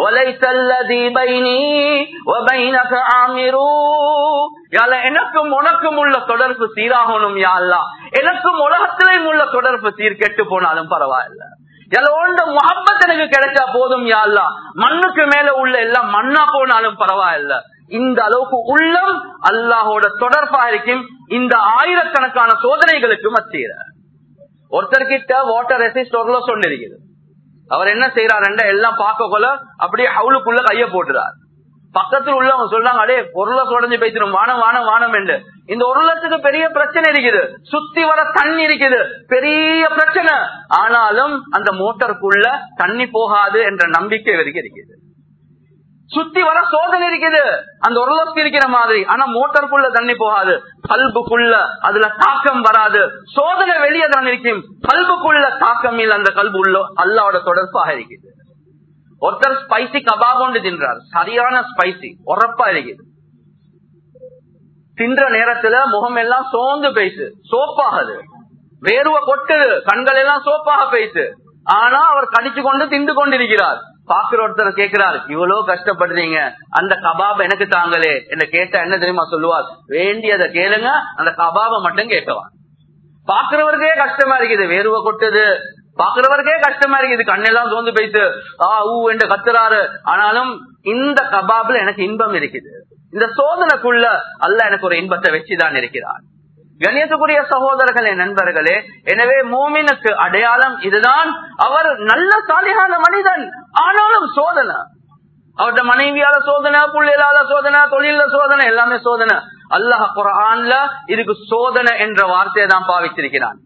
எனக்கும் உனக்கும் உள்ள தொடர்பு சீராகணும் யா அல்லா எனக்கும் உலகத்திலேயும் உள்ள தொடர்பு சீர் கெட்டு போனாலும் பரவாயில்ல எல்லோண்ட முகப்பத் எனக்கு கிடைச்சா போதும் யாழ்லா மண்ணுக்கு மேல உள்ள எல்லாம் மண்ணா போனாலும் பரவாயில்ல இந்த அளவுக்கு உள்ளம் அல்லாஹோட தொடர்பா இருக்கும் இந்த ஆயிரக்கணக்கான சோதனைகளுக்கு மத்தியில ஒருத்தர் கிட்ட வாட்டர் ரெசிஸ்ட் ஒரு சொன்னிருக்குது அவர் என்ன செய்யறாருண்டா எல்லாம் பார்க்க கொள்ள அப்படியே ஹவுலுக்குள்ள கைய போட்டுறார் பக்கத்தில் உள்ளவங்க சொல்றாங்க அடே பொருளை சொடஞ்சு பேசிடும் வானம் வானம் வானம் என்று இந்த ஒரு லட்சத்துக்கு பெரிய பிரச்சனை இருக்குது சுத்தி வர தண்ணி இருக்குது பெரிய பிரச்சனை ஆனாலும் அந்த மோட்டருக்குள்ள தண்ணி போகாது என்ற நம்பிக்கை வரைக்கும் இருக்குது சுத்தி வர சோதனை இருக்குது அந்த ஒரு லட்சம் இருக்கிற மாதிரி ஆனா மோட்டருக்குள்ள தண்ணி போகாது கல்புக்குள்ள அதுல தாக்கம் வராது சோதனை வெளியே தான் இருக்கும் கல்புக்குள்ள தாக்கம் இல்லை அந்த கல்பு உள்ள அல்லாவோட தொடர்பாக இருக்குது ஒருத்தர் ஸ்பைசி கபாப் ஒன்று தின்றார் சரியான ஸ்பைசி உரப்பா இருக்குது தின்ற நேரத்துல முகம் எல்லாம் சோர்ந்து பேசு சோப்பாகுது வேர்வை கொட்டுது கண்கள் எல்லாம் சோப்பாக பேசு ஆனா அவர் கடிச்சு கொண்டு திண்டு கொண்டிருக்கிறார் பாக்குற ஒருத்தர் கேட்கிறார் இவ்வளவு கஷ்டப்படுறீங்க அந்த கபாப் எனக்கு தாங்களே என்ன கேட்டா என்ன தெரியுமா சொல்லுவார் வேண்டியதை கேளுங்க அந்த கபாபை மட்டும் கேட்கவான் பாக்குறவருக்கே கஷ்டமா இருக்குது வேர்வை கொட்டுது பாக்குறவருக்கே கஷ்டமா இருக்குது கண்ணெல்லாம் சோர்ந்து போயிட்டு ஆ ஊ என்று கத்துறாரு ஆனாலும் இந்த கபாப்ல எனக்கு இன்பம் இருக்குது இந்த சோதனைக்குள்ள அல்ல எனக்கு ஒரு இன்பத்தை வச்சுதான் இருக்கிறார் கணியத்துக்குரிய சகோதரர்களே நண்பர்களே எனவே மூமினுக்கு அடையாளம் இதுதான் அவர் நல்ல சாலிகான மனிதன் ஆனாலும் சோதனை அவர்கிட்ட மனைவியால சோதனை புள்ளையிலால சோதனை தொழில சோதனை எல்லாமே சோதனை அல்லாஹ் குரான்ல இதுக்கு சோதனை என்ற வார்த்தையை தான் பாவிச்சிருக்கிறான்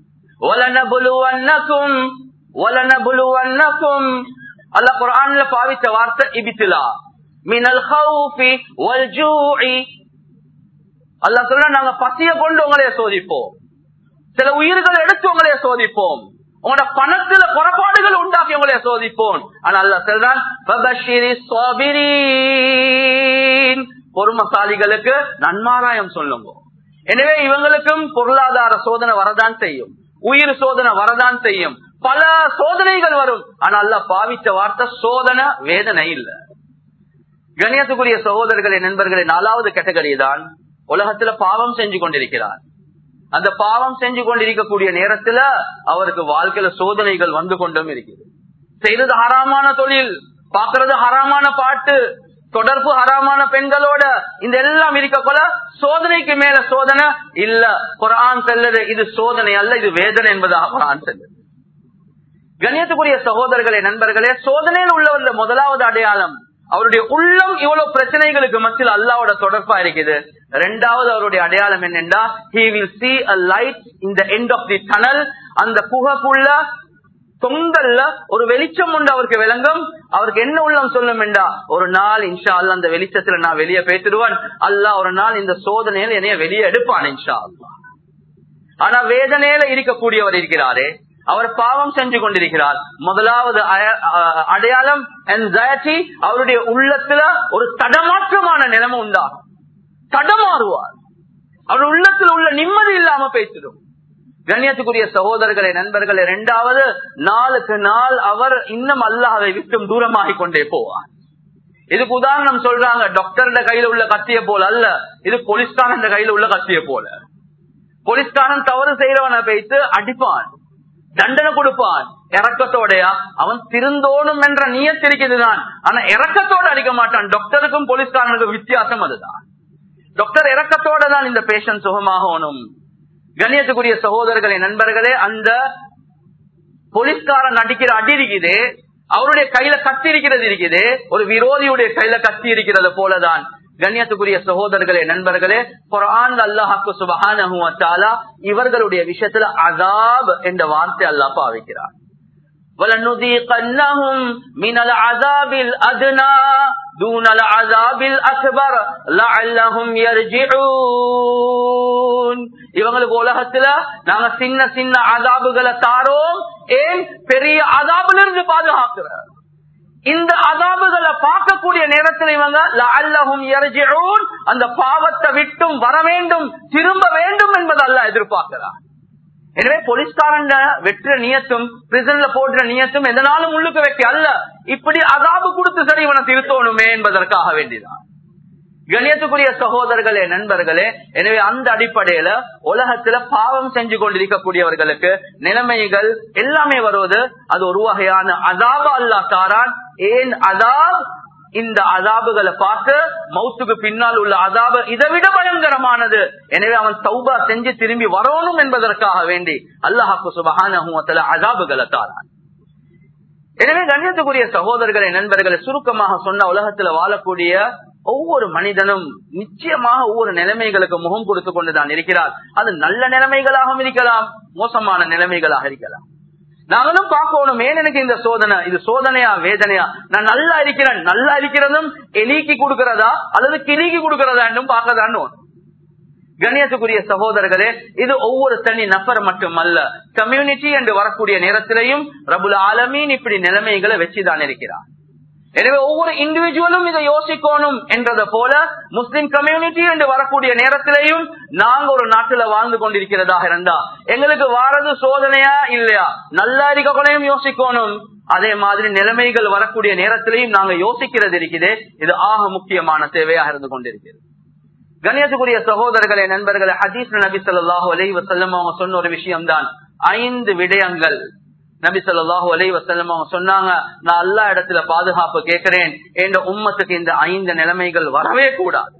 அல்லாஹ் குரான்ல பாவித்த வார்த்தை இபித்திலா மினல் ஹவுஃபி வல் ஜூஇ அல்லா சொல்ற நாங்க பசிய கொண்டு உங்களைய சோதிப்போம் சில உயிர்களை எடுத்து உங்களைய சோதிப்போம் உங்களோட பணத்துல குறைபாடுகள் உண்டாக்கி உங்களைய சோதிப்போம் ஆனா அல்ல சொல்றான் பொறுமசாலிகளுக்கு நன்மாராயம் சொல்லுங்க எனவே இவங்களுக்கும் பொருளாதார சோதனை வரதான் செய்யும் உயிர் சோதனை வரதான் செய்யும் பல சோதனைகள் வரும் ஆனா அல்ல பாவித்த வார்த்தை சோதனை வேதனை இல்ல கணியத்துக்குரிய சகோதரர்களே நண்பர்களே நாலாவது கேட்டகரி தான் உலகத்துல பாவம் செஞ்சு கொண்டிருக்கிறார் அந்த பாவம் செஞ்சு கொண்டிருக்கக்கூடிய நேரத்துல அவருக்கு வாழ்க்கையில சோதனைகள் வந்து கொண்டும் இருக்குது செய்யறது ஹராமான தொழில் பாக்குறது ஹராமான பாட்டு தொடர்பு ஹராமான பெண்களோட இந்த எல்லாம் இருக்க போல சோதனைக்கு மேல சோதனை இல்ல குரான் செல்லுது இது சோதனை அல்ல இது வேதனை என்பதாக குரான் செல்லுது கண்ணியத்துக்குரிய சகோதரர்களே நண்பர்களே சோதனையில் உள்ளவர்ல முதலாவது அடையாளம் அவருடைய உள்ளம் இவ்வளவு பிரச்சனைகளுக்கு மத்தியில் அல்லாவோட தொடர்பா இருக்குது ரெண்டாவது அவருடைய அடையாளம் என்னென்றா he will see a light in the end of the tunnel அந்த குகைக்குள்ள தொங்கல்ல ஒரு வெளிச்சம் உண்டு அவருக்கு விளங்கும் அவருக்கு என்ன உள்ளம் சொல்லும் என்றா ஒரு நாள் இன்ஷா அல்லா அந்த வெளிச்சத்துல நான் வெளியே பேசிடுவான் அல்லாஹ் ஒரு நாள் இந்த சோதனையில என்னைய வெளியே எடுப்பான் இன்ஷா அல்லா ஆனா வேதனையில இருக்கக்கூடியவர் இருக்கிறாரே அவர் பாவம் செஞ்சு கொண்டிருக்கிறார் முதலாவது அடையாளம் anxiety அவருடைய உள்ளத்துல ஒரு தடமாற்றமான நிலைமை உண்டாகும் தடமாறுவார் அவர் உள்ளத்தில் உள்ள நிம்மதி இல்லாம பேசிடும் கண்ணியத்துக்குரிய சகோதரர்களே நண்பர்களே இரண்டாவது நாளுக்கு நாள் அவர் இன்னும் அல்லாஹை விட்டும் தூரமாகிக் கொண்டே போவார் இதுக்கு உதாரணம் சொல்றாங்க டாக்டர் கையில உள்ள கத்திய போல அல்ல இது போலீஸ்காரன் கையில உள்ள கத்திய போல போலீஸ்காரன் தவறு செய்யறவனை வைத்து அடிப்பான் தண்டனை கொடுப்பான் இறக்கத்தோடயா அவன் திருந்தோணும் என்ற நியத்திருக்கிறதுதான் ஆனா இறக்கத்தோட அடிக்க மாட்டான் டாக்டருக்கும் போலீஸ்காரனுக்கும் வித்தியாசம் அதுதான் டாக்டர் இறக்கத்தோட தான் இந்த பேஷண்ட் சுகமாகணும் கண்ணியத்துக்குரிய சகோதரர்களே நண்பர்களே அந்த போலீஸ்காரன் அடிக்கிற அடி இருக்குது அவருடைய கையில கத்தி இருக்கிறது இருக்குது ஒரு விரோதியுடைய கையில கத்தி இருக்கிறது போலதான் கண்ணியத்துக்குரிய சகோதரர்களே நண்பர்களே குரான் அல்லாஹாக்கு சுபஹான இவர்களுடைய விஷயத்துல அதாப் என்ற வார்த்தை அல்லாஹ் பாவிக்கிறார் وَلَنُذِيقَنَّهُمْ مِنَ الْعَذَابِ الْأَدْنَى دُونَ الْعَذَابِ الْأَكْبَرِ لَعَلَّهُمْ يَرْجِعُونَ இவங்களுக்கு உலகத்துல நாங்க சின்ன சின்ன அதாபுகளை தாரோம் ஏன் பெரிய அதாபிலிருந்து பாதுகாக்கிறோம் இந்த அதாபுகளை பார்க்கக்கூடிய நேரத்தில் இவங்க அல்லஹும் அந்த பாவத்தை விட்டும் வர வேண்டும் திரும்ப வேண்டும் என்பது அல்ல எதிர்பார்க்கிறார் எனவே போலீஸ்காரன் வெற்ற நியத்தும் பிரிசன்ல போடுற நியத்தும் எதனாலும் உள்ளுக்கு வைக்க அல்ல இப்படி அதாபு கொடுத்து சரி இவனை திருத்தோணுமே என்பதற்காக வேண்டிதான் கணியத்துக்குரிய சகோதரர்களே நண்பர்களே எனவே அந்த அடிப்படையில உலகத்துல பாவம் செஞ்சு கொண்டிருக்கக்கூடியவர்களுக்கு நிலைமைகள் எல்லாமே வருவது அது ஒரு வகையான அதாப அல்லா தாரான் ஏன் அதாப் இந்த அதாபுகளை பார்த்து மௌத்துக்கு பின்னால் உள்ள அதாப இதை விட பயங்கரமானது எனவே அவன் சௌபா செஞ்சு திரும்பி வரணும் என்பதற்காக வேண்டி அல்லாஹாக்கு சுபகான அதாபுகளை தாரான் எனவே கண்ணியத்துக்குரிய சகோதரர்களை நண்பர்களை சுருக்கமாக சொன்ன உலகத்துல வாழக்கூடிய ஒவ்வொரு மனிதனும் நிச்சயமாக ஒவ்வொரு நிலைமைகளுக்கு முகம் கொடுத்து கொண்டுதான் இருக்கிறார் அது நல்ல நிலைமைகளாகவும் இருக்கலாம் மோசமான நிலைமைகளாக இருக்கலாம் நாங்களும் பார்க்கணும் ஏன் எனக்கு இந்த சோதனை இது சோதனையா வேதனையா நான் நல்லா இருக்கிறேன் நல்லா இருக்கிறதும் எலிக்கு கொடுக்கிறதா அல்லது கிளிக்கு கொடுக்கிறதா என்றும் பார்க்கதான் கண்ணியத்துக்குரிய சகோதரர்களே இது ஒவ்வொரு தனி நபர் மட்டுமல்ல கம்யூனிட்டி என்று வரக்கூடிய நேரத்திலையும் ரபுல் ஆலமீன் இப்படி நிலைமைகளை வச்சுதான் இருக்கிறார் எனவே ஒவ்வொரு இண்டிவிஜுவலும் இதை யோசிக்கணும் என்றதை போல முஸ்லிம் கம்யூனிட்டி என்று வரக்கூடிய நேரத்திலையும் நாங்க ஒரு நாட்டுல வாழ்ந்து கொண்டிருக்கிறதாக இருந்தா எங்களுக்கு வாரது சோதனையா இல்லையா நல்லா இருக்கக்கூடையும் யோசிக்கணும் அதே மாதிரி நிலைமைகள் வரக்கூடிய நேரத்திலையும் நாங்க யோசிக்கிறது இருக்குது இது ஆக முக்கியமான தேவையாக இருந்து கொண்டிருக்கிறது கணியத்துக்குரிய சகோதரர்களே நண்பர்களே ஹதீஸ் நபி சொல்லாஹு அலை வசல்லம் அவங்க சொன்ன ஒரு விஷயம்தான் ஐந்து விடயங்கள் நபி சொல்லாஹு அலை வசல்லம் அவங்க சொன்னாங்க நான் எல்லா இடத்துல பாதுகாப்பு கேட்கிறேன் என்ற உம்மத்துக்கு இந்த ஐந்து நிலைமைகள் வரவே கூடாது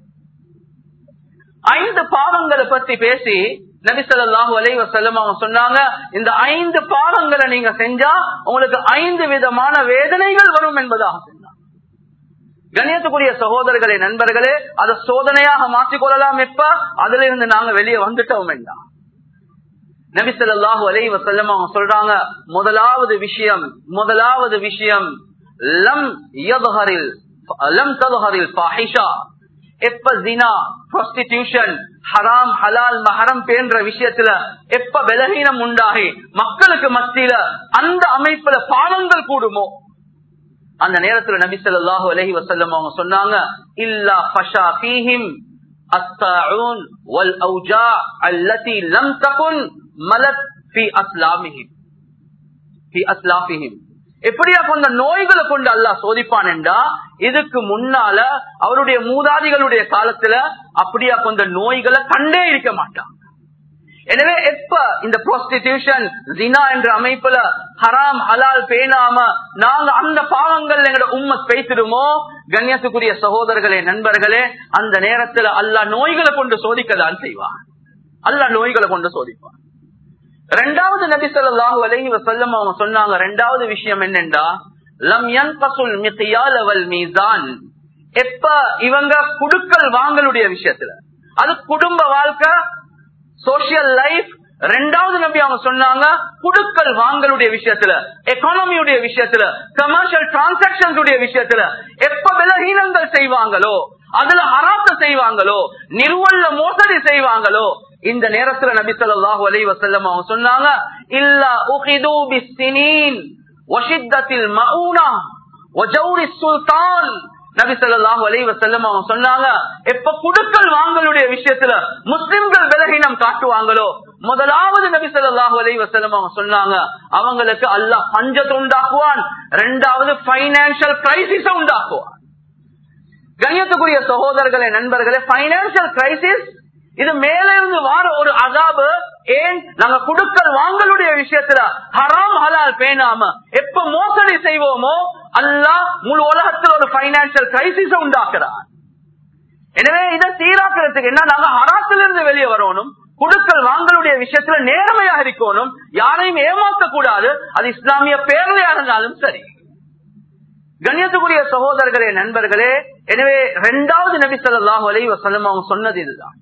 ஐந்து பாவங்களை பத்தி பேசி நபி சொல்லாஹு அலை வசல்லம் அவங்க சொன்னாங்க இந்த ஐந்து பாவங்களை நீங்க செஞ்சா உங்களுக்கு ஐந்து விதமான வேதனைகள் வரும் என்பதாக சொன்னாங்க கண்ணியத்துக்குரிய சகோதரர்களே நண்பர்களே அதை சோதனையாக மாற்றிக்கொள்ளலாம் எப்ப அதுல இருந்து நாங்க வெளியே வந்துட்டோம் வேண்டாம் நபிசல்லாஹு அலை வசல்லம் அவங்க சொல்றாங்க முதலாவது விஷயம் முதலாவது விஷயம் லம் லம் ததுஹரில் பாஹிஷா எப்ப ஜினா ப்ராஸ்டிடியூஷன் ஹராம் ஹலால் மஹரம் பேன்ற விஷயத்துல எப்ப பலகீனம் உண்டாகி மக்களுக்கு மத்தியில அந்த அமைப்புல பாவங்கள் கூடுமோ அந்த நேரத்துல நபி ஸல்லல்லாஹு அலைஹி வஸல்லம் அவங்க சொன்னாங்க இல்லா ஃபஷா ஃபீஹிம் الطاعون والاوجاع التي لم تكن ملت في اسلامهم في اسلافهم எப்படியா கொண்ட நோய்களை கொண்டு அல்லாஹ் சோதிப்பான் என்றா இதுக்கு முன்னால அவருடைய மூதாதிகளுடைய காலத்துல அப்படியா கொண்ட நோய்களை கண்டே இருக்க மாட்டான் எனவே எப்ப இந்த ப்ராஸ்டிடியூஷன் ஜினா என்ற அமைப்புல ஹராம் ஹலால் பேணாம நாங்க அந்த பாவங்கள் எங்களோட உம்மத் பேசிடுமோ கண்ணியத்துக்குரிய சகோதரர்களே நண்பர்களே அந்த நேரத்துல அல்லாஹ் நோய்களை கொண்டு சோதிக்கதான் செய்வான் அல்லாஹ் நோய்களை கொண்டு சோதிப்பான் ரெண்டாவது நபி ஸல்லல்லாஹு அலைஹி வஸல்லம் அவங்க சொன்னாங்க ரெண்டாவது விஷயம் என்னென்றா லம் யன்கசுல் மிக்யால் வல் மீசான் எப்ப இவங்க குடுக்கல் வாங்கலுடைய விஷயத்துல அது குடும்ப வாழ்க்கை சோசியல் லைஃப் ரெண்டாவது நபி அவங்க சொன்னாங்க குடுக்கல் வாங்கலுடைய விஷயத்துல எக்கானமியுடைய விஷயத்துல கமர்ஷியல் டிரான்சாக்சன்ஸ் உடைய விஷயத்துல எப்ப விலகீனங்கள் செய்வாங்களோ அதுல ஹராத்த செய்வாங்களோ நிறுவல்ல மோசடி செய்வாங்களோ இந்த நேரத்துல நபி ஸல்லல்லாஹு அலைஹி வஸல்லம் அவங்க சொன்னாங்க இல்லா உகிது பிஸ்ஸினீன் வஷித்தத்தில் மஊனா வஜௌரி சுல்தான் நபி ஸல்லல்லாஹு அலைஹி வஸல்லம் அவங்க சொன்னாங்க எப்ப குடுக்கல் வாங்கலுடைய விஷயத்துல முஸ்லிம்கள் விலகினம் காட்டுவாங்களோ முதலாவது நபி ஸல்லல்லாஹு அலைஹி வஸல்லம் அவங்க சொன்னாங்க அவங்களுக்கு அல்லாஹ் பஞ்சத்தை உண்டாக்குவான் இரண்டாவது பைனான்சியல் கிரைசிஸ உண்டாக்குவான் கண்ணியத்துக்குரிய சகோதரர்களே நண்பர்களே பைனான்சியல் கிரைசிஸ் இது மேல இருந்து வார ஒரு அதாபு ஏன் நாங்க குடுக்கல் வாங்கலுடைய விஷயத்துல ஹராம் ஹலால் பேணாம எப்ப மோசடி செய்வோமோ அல்லாஹ் முழு உலகத்தில் ஒரு பைனான்சியல் கிரைசிஸ உண்டாக்குறான் எனவே இதை சீராக்கிறதுக்கு என்ன நாங்க ஹராத்திலிருந்து வெளியே வரணும் குடுக்கல் வாங்கலுடைய விஷயத்துல நேர்மையாக இருக்கணும் யாரையும் ஏமாத்த கூடாது அது இஸ்லாமிய பேரலையா இருந்தாலும் சரி கண்ணியத்துக்குரிய சகோதரர்களே நண்பர்களே எனவே இரண்டாவது நபி ஸல்லல்லாஹு அலைஹி வஸல்லம் அவங்க சொன்னது இதுதான்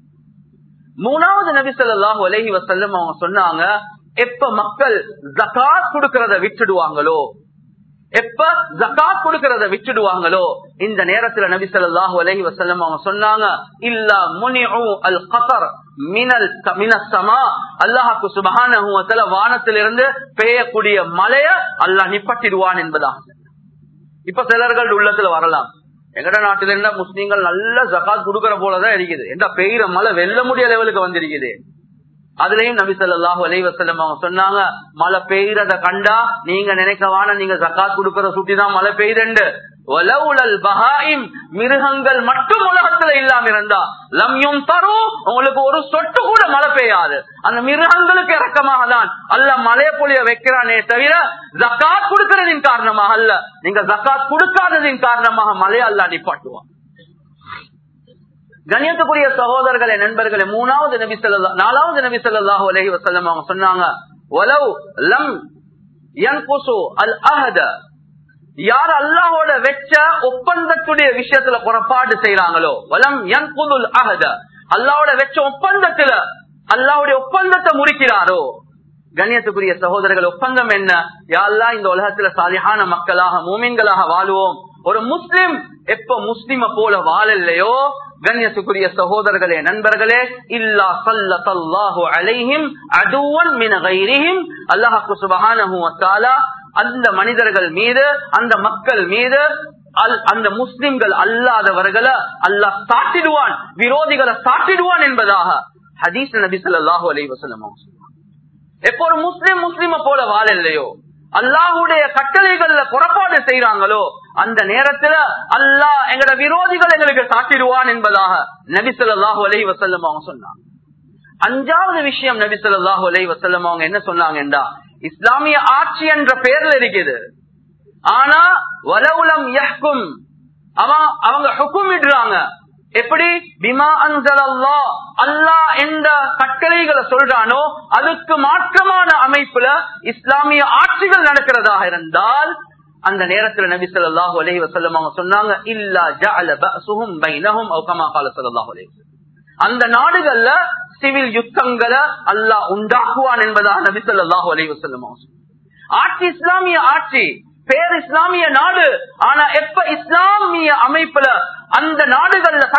மூணாவது நபி ஸல்லல்லாஹு அலைஹி வஸல்லம் அவங்க சொன்னாங்க எப்ப மக்கள் ஜகாத் கொடுக்கறத விட்டுடுவாங்களோ எப்ப ஜகாத் கொடுக்கறத விட்டுடுவாங்களோ இந்த நேரத்துல நபி ஸல்லல்லாஹு அலைஹி வஸல்லம் அவங்க சொன்னாங்க இல்லா முனிஉ அல் கஸர் மினல் மினஸ் ஸமா அல்லாஹ் சுப்ஹானஹு வ தஆலா வானத்திலிருந்து பெய்யக்கூடிய மழைய அல்லாஹ் நிப்பட்டிடுவான் என்பதாக இப்ப சிலர்கள் உள்ளத்துல வரலாம் எங்கட நாட்டில இருந்தா முஸ்லீம்கள் நல்ல ஜகாத் கொடுக்கற போலதான் இருக்குது என்ன பெய்யுற மழை வெல்ல முடிய லெவலுக்கு வந்திருக்குது அதுலயும் நபி ஸல்லல்லாஹு அலைஹி வஸல்லம் அவங்க சொன்னாங்க மழை பெய்யறத கண்டா நீங்க நினைக்கவான நீங்க ஜகாத் கொடுக்கற சுட்டிதான் மழை பெய்யுதுண்டு வலவுலல் பஹாயிம் மிருகங்கள் மட்டும் உலகத்துல இல்லாம இருந்தா லம்யும் தரும் உங்களுக்கு ஒரு சொட்டு கூட மழை பெய்யாது அந்த மிருகங்களுக்கு இறக்கமாக தான் அல்ல மழைய பொழிய வைக்கிறானே தவிர ஜக்காத் கொடுக்கறதின் காரணமாக அல்ல நீங்க ஜக்காத் கொடுக்காததின் காரணமாக மழைய அல்ல நிப்பாட்டுவான் கண்ணியத்துக்குரிய சகோதரர்களே நண்பர்களே மூணாவது நபி சொல்லா நாலாவது நபி சொல்லாஹு அலஹி வசல்லம் அவங்க சொன்னாங்க ஒலவ் லம் யன்குசு அல் அஹத யார் அல்லாஹோட வெச்ச ஒப்பந்தத்துடைய விஷயத்துல புறப்பாடு செய்யறாங்களோ வலம் யன்குதுல் அஹத அல்லாவோட வெச்ச ஒப்பந்தத்துல அல்லாவுடைய ஒப்பந்தத்தை முறிக்கிறாரோ கண்ணியத்துக்குரிய சகோதரர்கள் ஒப்பந்தம் என்ன யாரெல்லாம் இந்த உலகத்துல சாலியான மக்களாக மூமின்களாக வாழுவோம் ஒரு முஸ்லிம் எப்ப முஸ்லிம போல வாழலையோ கண்ணியத்துக்குரிய சகோதரர்களே நண்பர்களே இல்லா சல்லாஹு அலைஹிம் அதுவன் மின கைரிஹிம் அல்லாஹு சுபஹானஹு வத்தாலா அந்த மனிதர்கள் மீது அந்த மக்கள் மீது அந்த முஸ்லிம்கள் அல்லாதவர்களை அல்லாஹ் சாட்டிடுவான் விரோதிகளை சாட்டிடுவான் என்பதாக ஹதீஸ் நபி சொல்லாஹு அலி வசலம் எப்போ ஒரு முஸ்லிம் முஸ்லிம போல வாழ இல்லையோ அல்லாஹுடைய கட்டளைகள்ல புறப்பாடு செய்யறாங்களோ அந்த நேரத்துல அல்லாஹ் எங்கட விரோதிகள் எங்களுக்கு சாட்டிடுவான் என்பதாக நபி சொல்லாஹு அலி வசல்லம் அவங்க சொன்னாங்க அஞ்சாவது விஷயம் நபி சொல்லாஹு அலி வசல்லம் அவங்க என்ன சொன்னாங்கன்றா இஸ்லாமிய ஆட்சி என்ற பெயர்ல இருக்குது ஆனா வலவுலம் யஹ்கும் அவன் அவங்க ஹுக்கும் இடுறாங்க எப்படி பிமா அன்சலல்லா அல்லாஹ் எந்த கட்டளைகளை சொல்றானோ அதுக்கு மாற்றமான அமைப்புல இஸ்லாமிய ஆட்சிகள் நடக்கிறதாக இருந்தால் அந்த நேரத்துல நபி ஸல்லல்லாஹு அலைஹி வஸல்லம் அவங்க சொன்னாங்க இல்லா ஜஅல பஅசுஹும் பைனஹும் அவ் கமா قال ஸல்லல்லாஹு அலைஹி வஸல்லம் அந்த நாடுகள்ல சிவில் யுத்தங்களை அல்லாஹ் உண்டாக்குவான் என்பதாக நபி ஸல்லல்லாஹு அலைஹி வஸல்லம் அவங்க ஆட்சி இஸ்லாமிய ஆட்சி பேர் இஸ்லாமிய நாடு ஆனா எப்ப இஸ்லாமிய அமைப்புல அந்த நாடுகள்ல சட்டத்திட்ட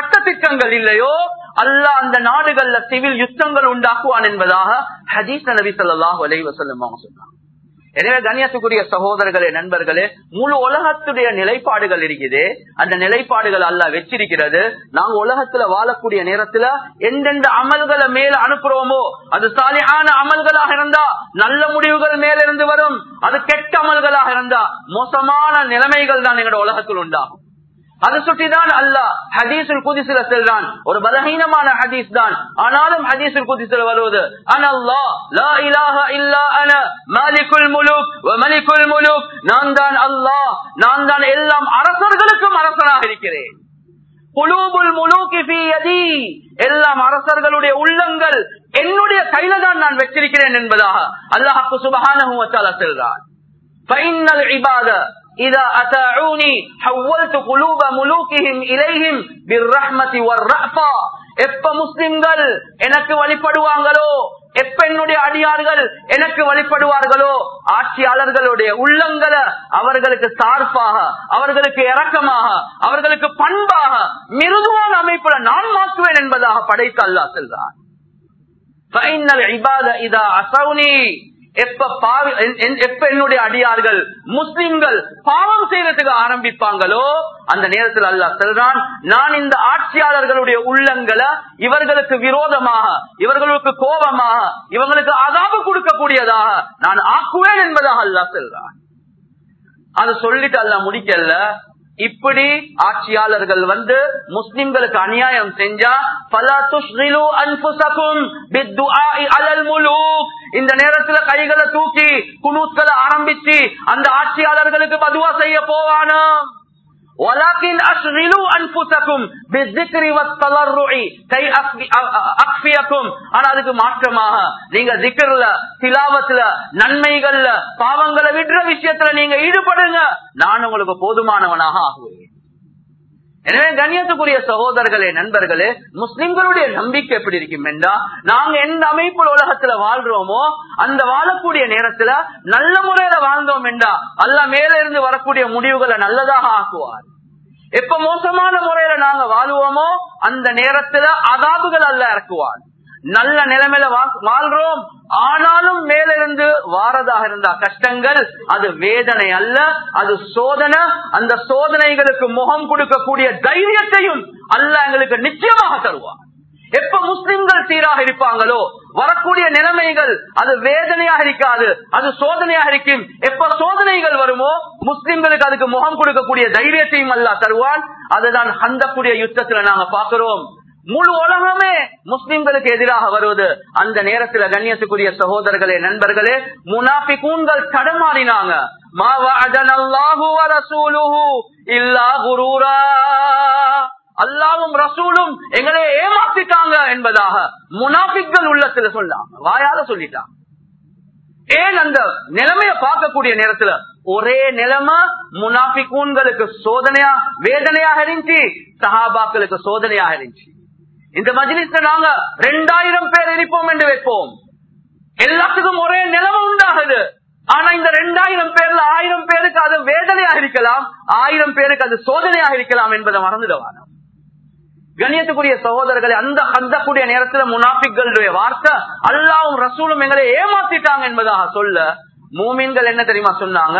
யுத்தங்கள் இல்லையோ அல்லாஹ் அந்த நாடுகள்ல சிவில் யுத்தங்கள் உண்டாக்குவான் என்பதாக ஹதீஸ் நபி ஸல்லல்லாஹு அலைஹி வஸல்லம் அவங்க சொன்னாங்க எனவே கண்ணியத்துக்குரிய சகோதரர்களே நண்பர்களே முழு உலகத்துடைய நிலைப்பாடுகள் இருக்குது அந்த நிலைப்பாடுகள் அல்ல வச்சிருக்கிறது நாங்க உலகத்துல வாழக்கூடிய நேரத்துல எந்தெந்த அமல்களை மேல அனுப்புறோமோ அது சாலியான அமல்களாக இருந்தா நல்ல முடிவுகள் மேல இருந்து வரும் அது கெட்ட அமல்களாக இருந்தா மோசமான நிலைமைகள் தான் எங்களோட உலகத்தில் உண்டாகும் அதை சுற்றிதான் அல்லாஹ் ஹதீசுல் குதிசில செல்றான் ஒரு பலகீனமான ஹதீஸ் தான் ஆனாலும் ஹதீசுல் குதிசில வருவது அனல்லா லா இலாஹ இல்லா அன மாலிகுல் முலுக் வ மலிகுல் முலுக் நான் தான் அல்லாஹ் நான் தான் எல்லாம் அரசர்களுக்கும் அரசனாக இருக்கிறேன் குலூபுல் முலூக்கி ஃபீ யதி எல்லாம் அரசர்களுடைய உள்ளங்கள் என்னுடைய கையில தான் நான் வச்சிருக்கிறேன் என்பதாக அல்லாஹ் சுபஹானஹு வ தஆலா சொல்றான் فإن العباد إذا أتاعوني حولت قلوب ملوكهم إليهم بالرحمة والرأفة எப்ப முஸ்லிம்கள் எனக்கு வழிபடுவாங்களோ எப்ப என்னுடைய அடியார்கள் எனக்கு வழிபடுவார்களோ ஆட்சியாளர்களுடைய உள்ளங்களை அவர்களுக்கு சார்பாக அவர்களுக்கு இரக்கமாக அவர்களுக்கு பண்பாக மிருதுவான அமைப்புல நான் மாற்றுவேன் என்பதாக படைத்து அல்லா செல்றார் எப்ப பாவி எப்ப என்னுடைய அடியார்கள் முஸ்லிம்கள் பாவம் செய்யறதுக்கு ஆரம்பிப்பாங்களோ அந்த நேரத்தில் அல்லாஹ் சொல்றான் நான் இந்த ஆட்சியாளர்களுடைய உள்ளங்களை இவர்களுக்கு விரோதமாக இவர்களுக்கு கோபமாக இவங்களுக்கு அதாபு கொடுக்கக்கூடியதாக நான் ஆக்குவேன் என்பதாக அல்லாஹ் சொல்றான் அதை சொல்லிட்டு அல்லாஹ் முடிக்கல இப்படி ஆட்சியாளர்கள் வந்து முஸ்லிம்களுக்கு அநியாயம் செஞ்சா இந்த நேரத்துல கைகளை தூக்கி குனூத்களை ஆரம்பிச்சு அந்த ஆட்சியாளர்களுக்கு பதுவா செய்ய போவானோ ولكن اشغلوا انفسكم بالذكر والتضرع كي اخفيكم ஆனா அதுக்கு மாற்றமாக நீங்க திக்ர்ல திலாவத்துல நன்மைகள்ல பாவங்களை விடுற விஷயத்துல நீங்க ஈடுபடுங்க நான் உங்களுக்கு போதுமானவனாக ஆகுவேன் எனவே கண்ணியத்துக்குரிய சகோதரர்களே நண்பர்களே முஸ்லிம்களுடைய நம்பிக்கை எப்படி இருக்கும் என்றா நாங்க எந்த அமைப்புல உலகத்துல வாழ்றோமோ அந்த வாழக்கூடிய நேரத்துல நல்ல முறையில வாழ்ந்தோம் என்றா அல்ல மேல இருந்து வரக்கூடிய முடிவுகளை நல்லதாக ஆக்குவார் எப்ப மோசமான முறையில நாங்க வாழுவோமோ அந்த நேரத்துல அதாபுகள் அல்ல இறக்குவார் நல்ல நிலைமையில வாழ்றோம் ஆனாலும் மேலிருந்து வாரதாக இருந்தா கஷ்டங்கள் அது வேதனை அல்ல அது சோதனை அந்த சோதனைகளுக்கு முகம் கொடுக்கக்கூடிய தைரியத்தையும் அல்ல எங்களுக்கு நிச்சயமாக தருவார் எப்ப முஸ்லிம்கள் சீராக இருப்பாங்களோ வரக்கூடிய நிலைமைகள் அது வேதனையாக இருக்காது அது சோதனையாக இருக்கும் எப்ப சோதனைகள் வருமோ முஸ்லிம்களுக்கு அதுக்கு முகம் கொடுக்கக்கூடிய தைரியத்தையும் அல்ல தருவான் அதுதான் ஹந்தக்கூடிய யுத்தத்துல நாங்க பாக்குறோம் முழு உலகமே முஸ்லிம்களுக்கு எதிராக வருவது அந்த நேரத்துல கண்ணியத்துக்குரிய சகோதரர்களே நண்பர்களே முனாஃபி கூண்கள் தடமாறினாங்க அல்லாவும் ரசூலும் எங்களை ஏமாத்திட்டாங்க என்பதாக முனாஃபிக்கள் உள்ளத்துல சொல்லாங்க வாயால சொல்லிட்டாங்க ஏன் அந்த நிலைமைய பார்க்கக்கூடிய நேரத்துல ஒரே நிலைமை முனாஃபிகூன்களுக்கு சோதனையா வேதனையாக இருந்துச்சு சஹாபாக்களுக்கு சோதனையாக இருந்துச்சு இந்த மஜ்லிஸ்ல நாங்க ரெண்டாயிரம் பேர் இருப்போம் என்று வைப்போம் எல்லாத்துக்கும் ஒரே நிலைமை உண்டாகுது ஆனா இந்த ரெண்டாயிரம் பேர்ல ஆயிரம் பேருக்கு அது வேதனையாக இருக்கலாம் ஆயிரம் பேருக்கு அது சோதனையாக இருக்கலாம் என்பதை மறந்துடுவாங்க கண்ணியத்துக்குரிய சகோதரர்களை அந்த கந்தக்கூடிய நேரத்துல முனாஃபிக்களுடைய வார்த்தை அல்லாவும் ரசூலும் எங்களை ஏமாத்திட்டாங்க என்பதாக சொல்ல மூமின்கள் என்ன தெரியுமா சொன்னாங்க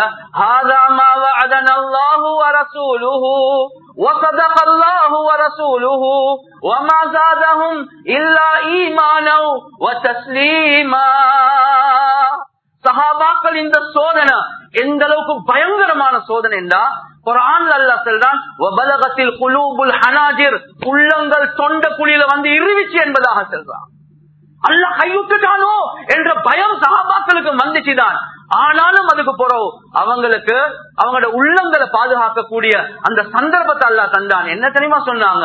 وصدق الله ورسوله وما زادهم إلا إيمانا وتسليما சஹாபாக்கள் இந்த சோதனை எந்த அளவுக்கு பயங்கரமான சோதனை என்றா குரான் அல்லா செல்றான் குலூபுல் ஹனாஜிர் உள்ளங்கள் தொண்ட குழியில வந்து இருவிச்சு என்பதாக செல்றான் அல்ல கைவிட்டுட்டானோ என்ற பயம் சகாபாக்களுக்கு வந்துச்சுதான் ஆனாலும் அதுக்கு போறோம் அவங்களுக்கு அவங்களோட உள்ளங்களை பாதுகாக்கக்கூடிய அந்த சந்தர்ப்பத்தை அல்லா தந்தான் என்ன தெரியுமா சொன்னாங்க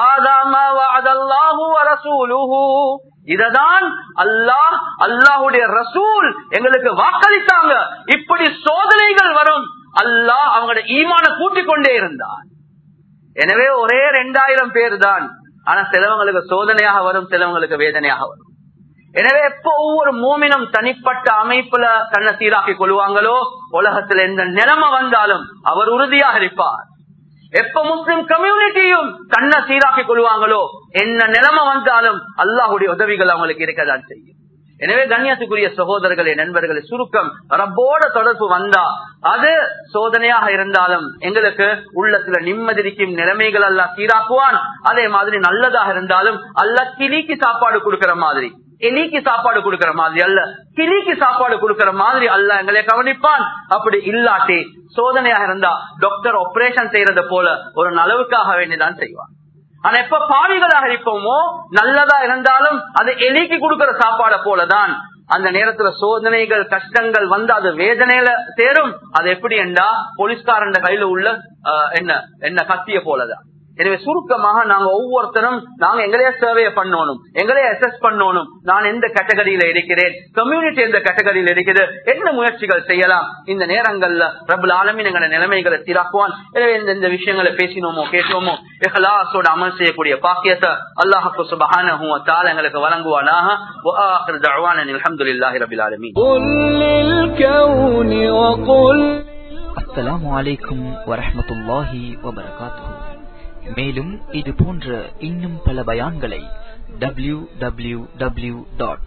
இததான் அல்லாஹ் அல்லாஹுடைய ரசூல் எங்களுக்கு வாக்களித்தாங்க இப்படி சோதனைகள் வரும் அல்லாஹ் அவங்களோட ஈமான கூட்டிக் கொண்டே இருந்தான் எனவே ஒரே ரெண்டாயிரம் பேர் தான் ஆனா சிலவங்களுக்கு சோதனையாக வரும் சிலவங்களுக்கு வேதனையாக வரும் எனவே எப்ப ஒவ்வொரு மூமினும் தனிப்பட்ட அமைப்புல தன்னை சீராக்கி கொள்வாங்களோ உலகத்துல எந்த நிலைமை வந்தாலும் அவர் உறுதியாக இருப்பார் எப்ப முஸ்லிம் கம்யூனிட்டியும் தன்னை சீராக்கிக் கொள்வாங்களோ என்ன நிலைமை வந்தாலும் அல்லாஹுடைய உதவிகள் அவங்களுக்கு இருக்கதான் செய்யும் எனவே கண்ணியத்துக்குரிய சகோதரர்களே நண்பர்களே சுருக்கம் ரப்போட தொடர்பு வந்தா அது சோதனையாக இருந்தாலும் எங்களுக்கு உள்ளத்துல நிம்மதி இருக்கும் நிலைமைகள் எல்லாம் சீராக்குவான் அதே மாதிரி நல்லதாக இருந்தாலும் அல்ல கிளிக்கு சாப்பாடு கொடுக்கிற மாதிரி எலிக்கு சாப்பாடு கொடுக்கிற மாதிரி அல்ல கிளிக்கு சாப்பாடு கொடுக்கிற மாதிரி அல்ல எங்களை கவனிப்பான் அப்படி இல்லாட்டி சோதனையாக இருந்தா டாக்டர் ஆபரேஷன் செய்யறது போல ஒரு நலவுக்காக வேண்டிதான் செய்வான் ஆனா எப்ப பாவிகளாக இருப்போமோ நல்லதா இருந்தாலும் அது எலிக்கு கொடுக்கிற சாப்பாட போலதான் அந்த நேரத்துல சோதனைகள் கஷ்டங்கள் வந்து அது வேதனையில சேரும் அது எப்படி என்றா போலீஸ்காரன் கையில உள்ள ஆஹ், என்ன என்ன கத்திய போலதான் எனவே சுருக்கமாக நாங்க ஒவ்வொருத்தரும் நாங்க எங்களையே சர்வே பண்ணணும் எங்களையே அசஸ் பண்ணணும் நான் எந்த கேட்டகரியில இருக்கிறேன் கம்யூனிட்டி எந்த கேட்டகரியில இருக்குது என்ன முயற்சிகள் செய்யலாம் இந்த நேரங்கள்ல ரபுல் ஆலமின் எங்களை நிலைமைகளை சீராக்குவான் எனவே இந்த இந்த விஷயங்களை பேசினோமோ கேட்டோமோ இஹ்லாஸோட அமல் செய்யக்கூடிய பாக்கியத்தை அல்லாஹு சுபஹானஹு வ தஆலா எங்களுக்கு வழங்குவானாக வ ஆகிரு தஅவானா அல்ஹம்துலில்லாஹி ரபில் ஆலமீன் قل للكون وقل அஸ்ஸலாமு அலைக்கும் வரஹ்மத்துல்லாஹி வபரகாத்துஹு மேலும் இது போன்ற இன்னும் பல பயான்களை W W W dot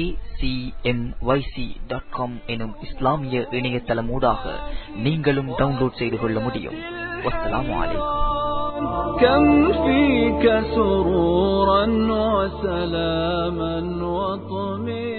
dot com எனும் இஸ்லாமிய இணையதளமூடாக நீங்களும் டவுன்லோட் செய்து கொள்ள முடியும் வஸ்ஸலாமு அலைக்கும் كم فيك سرورا وسلاما وطمئنا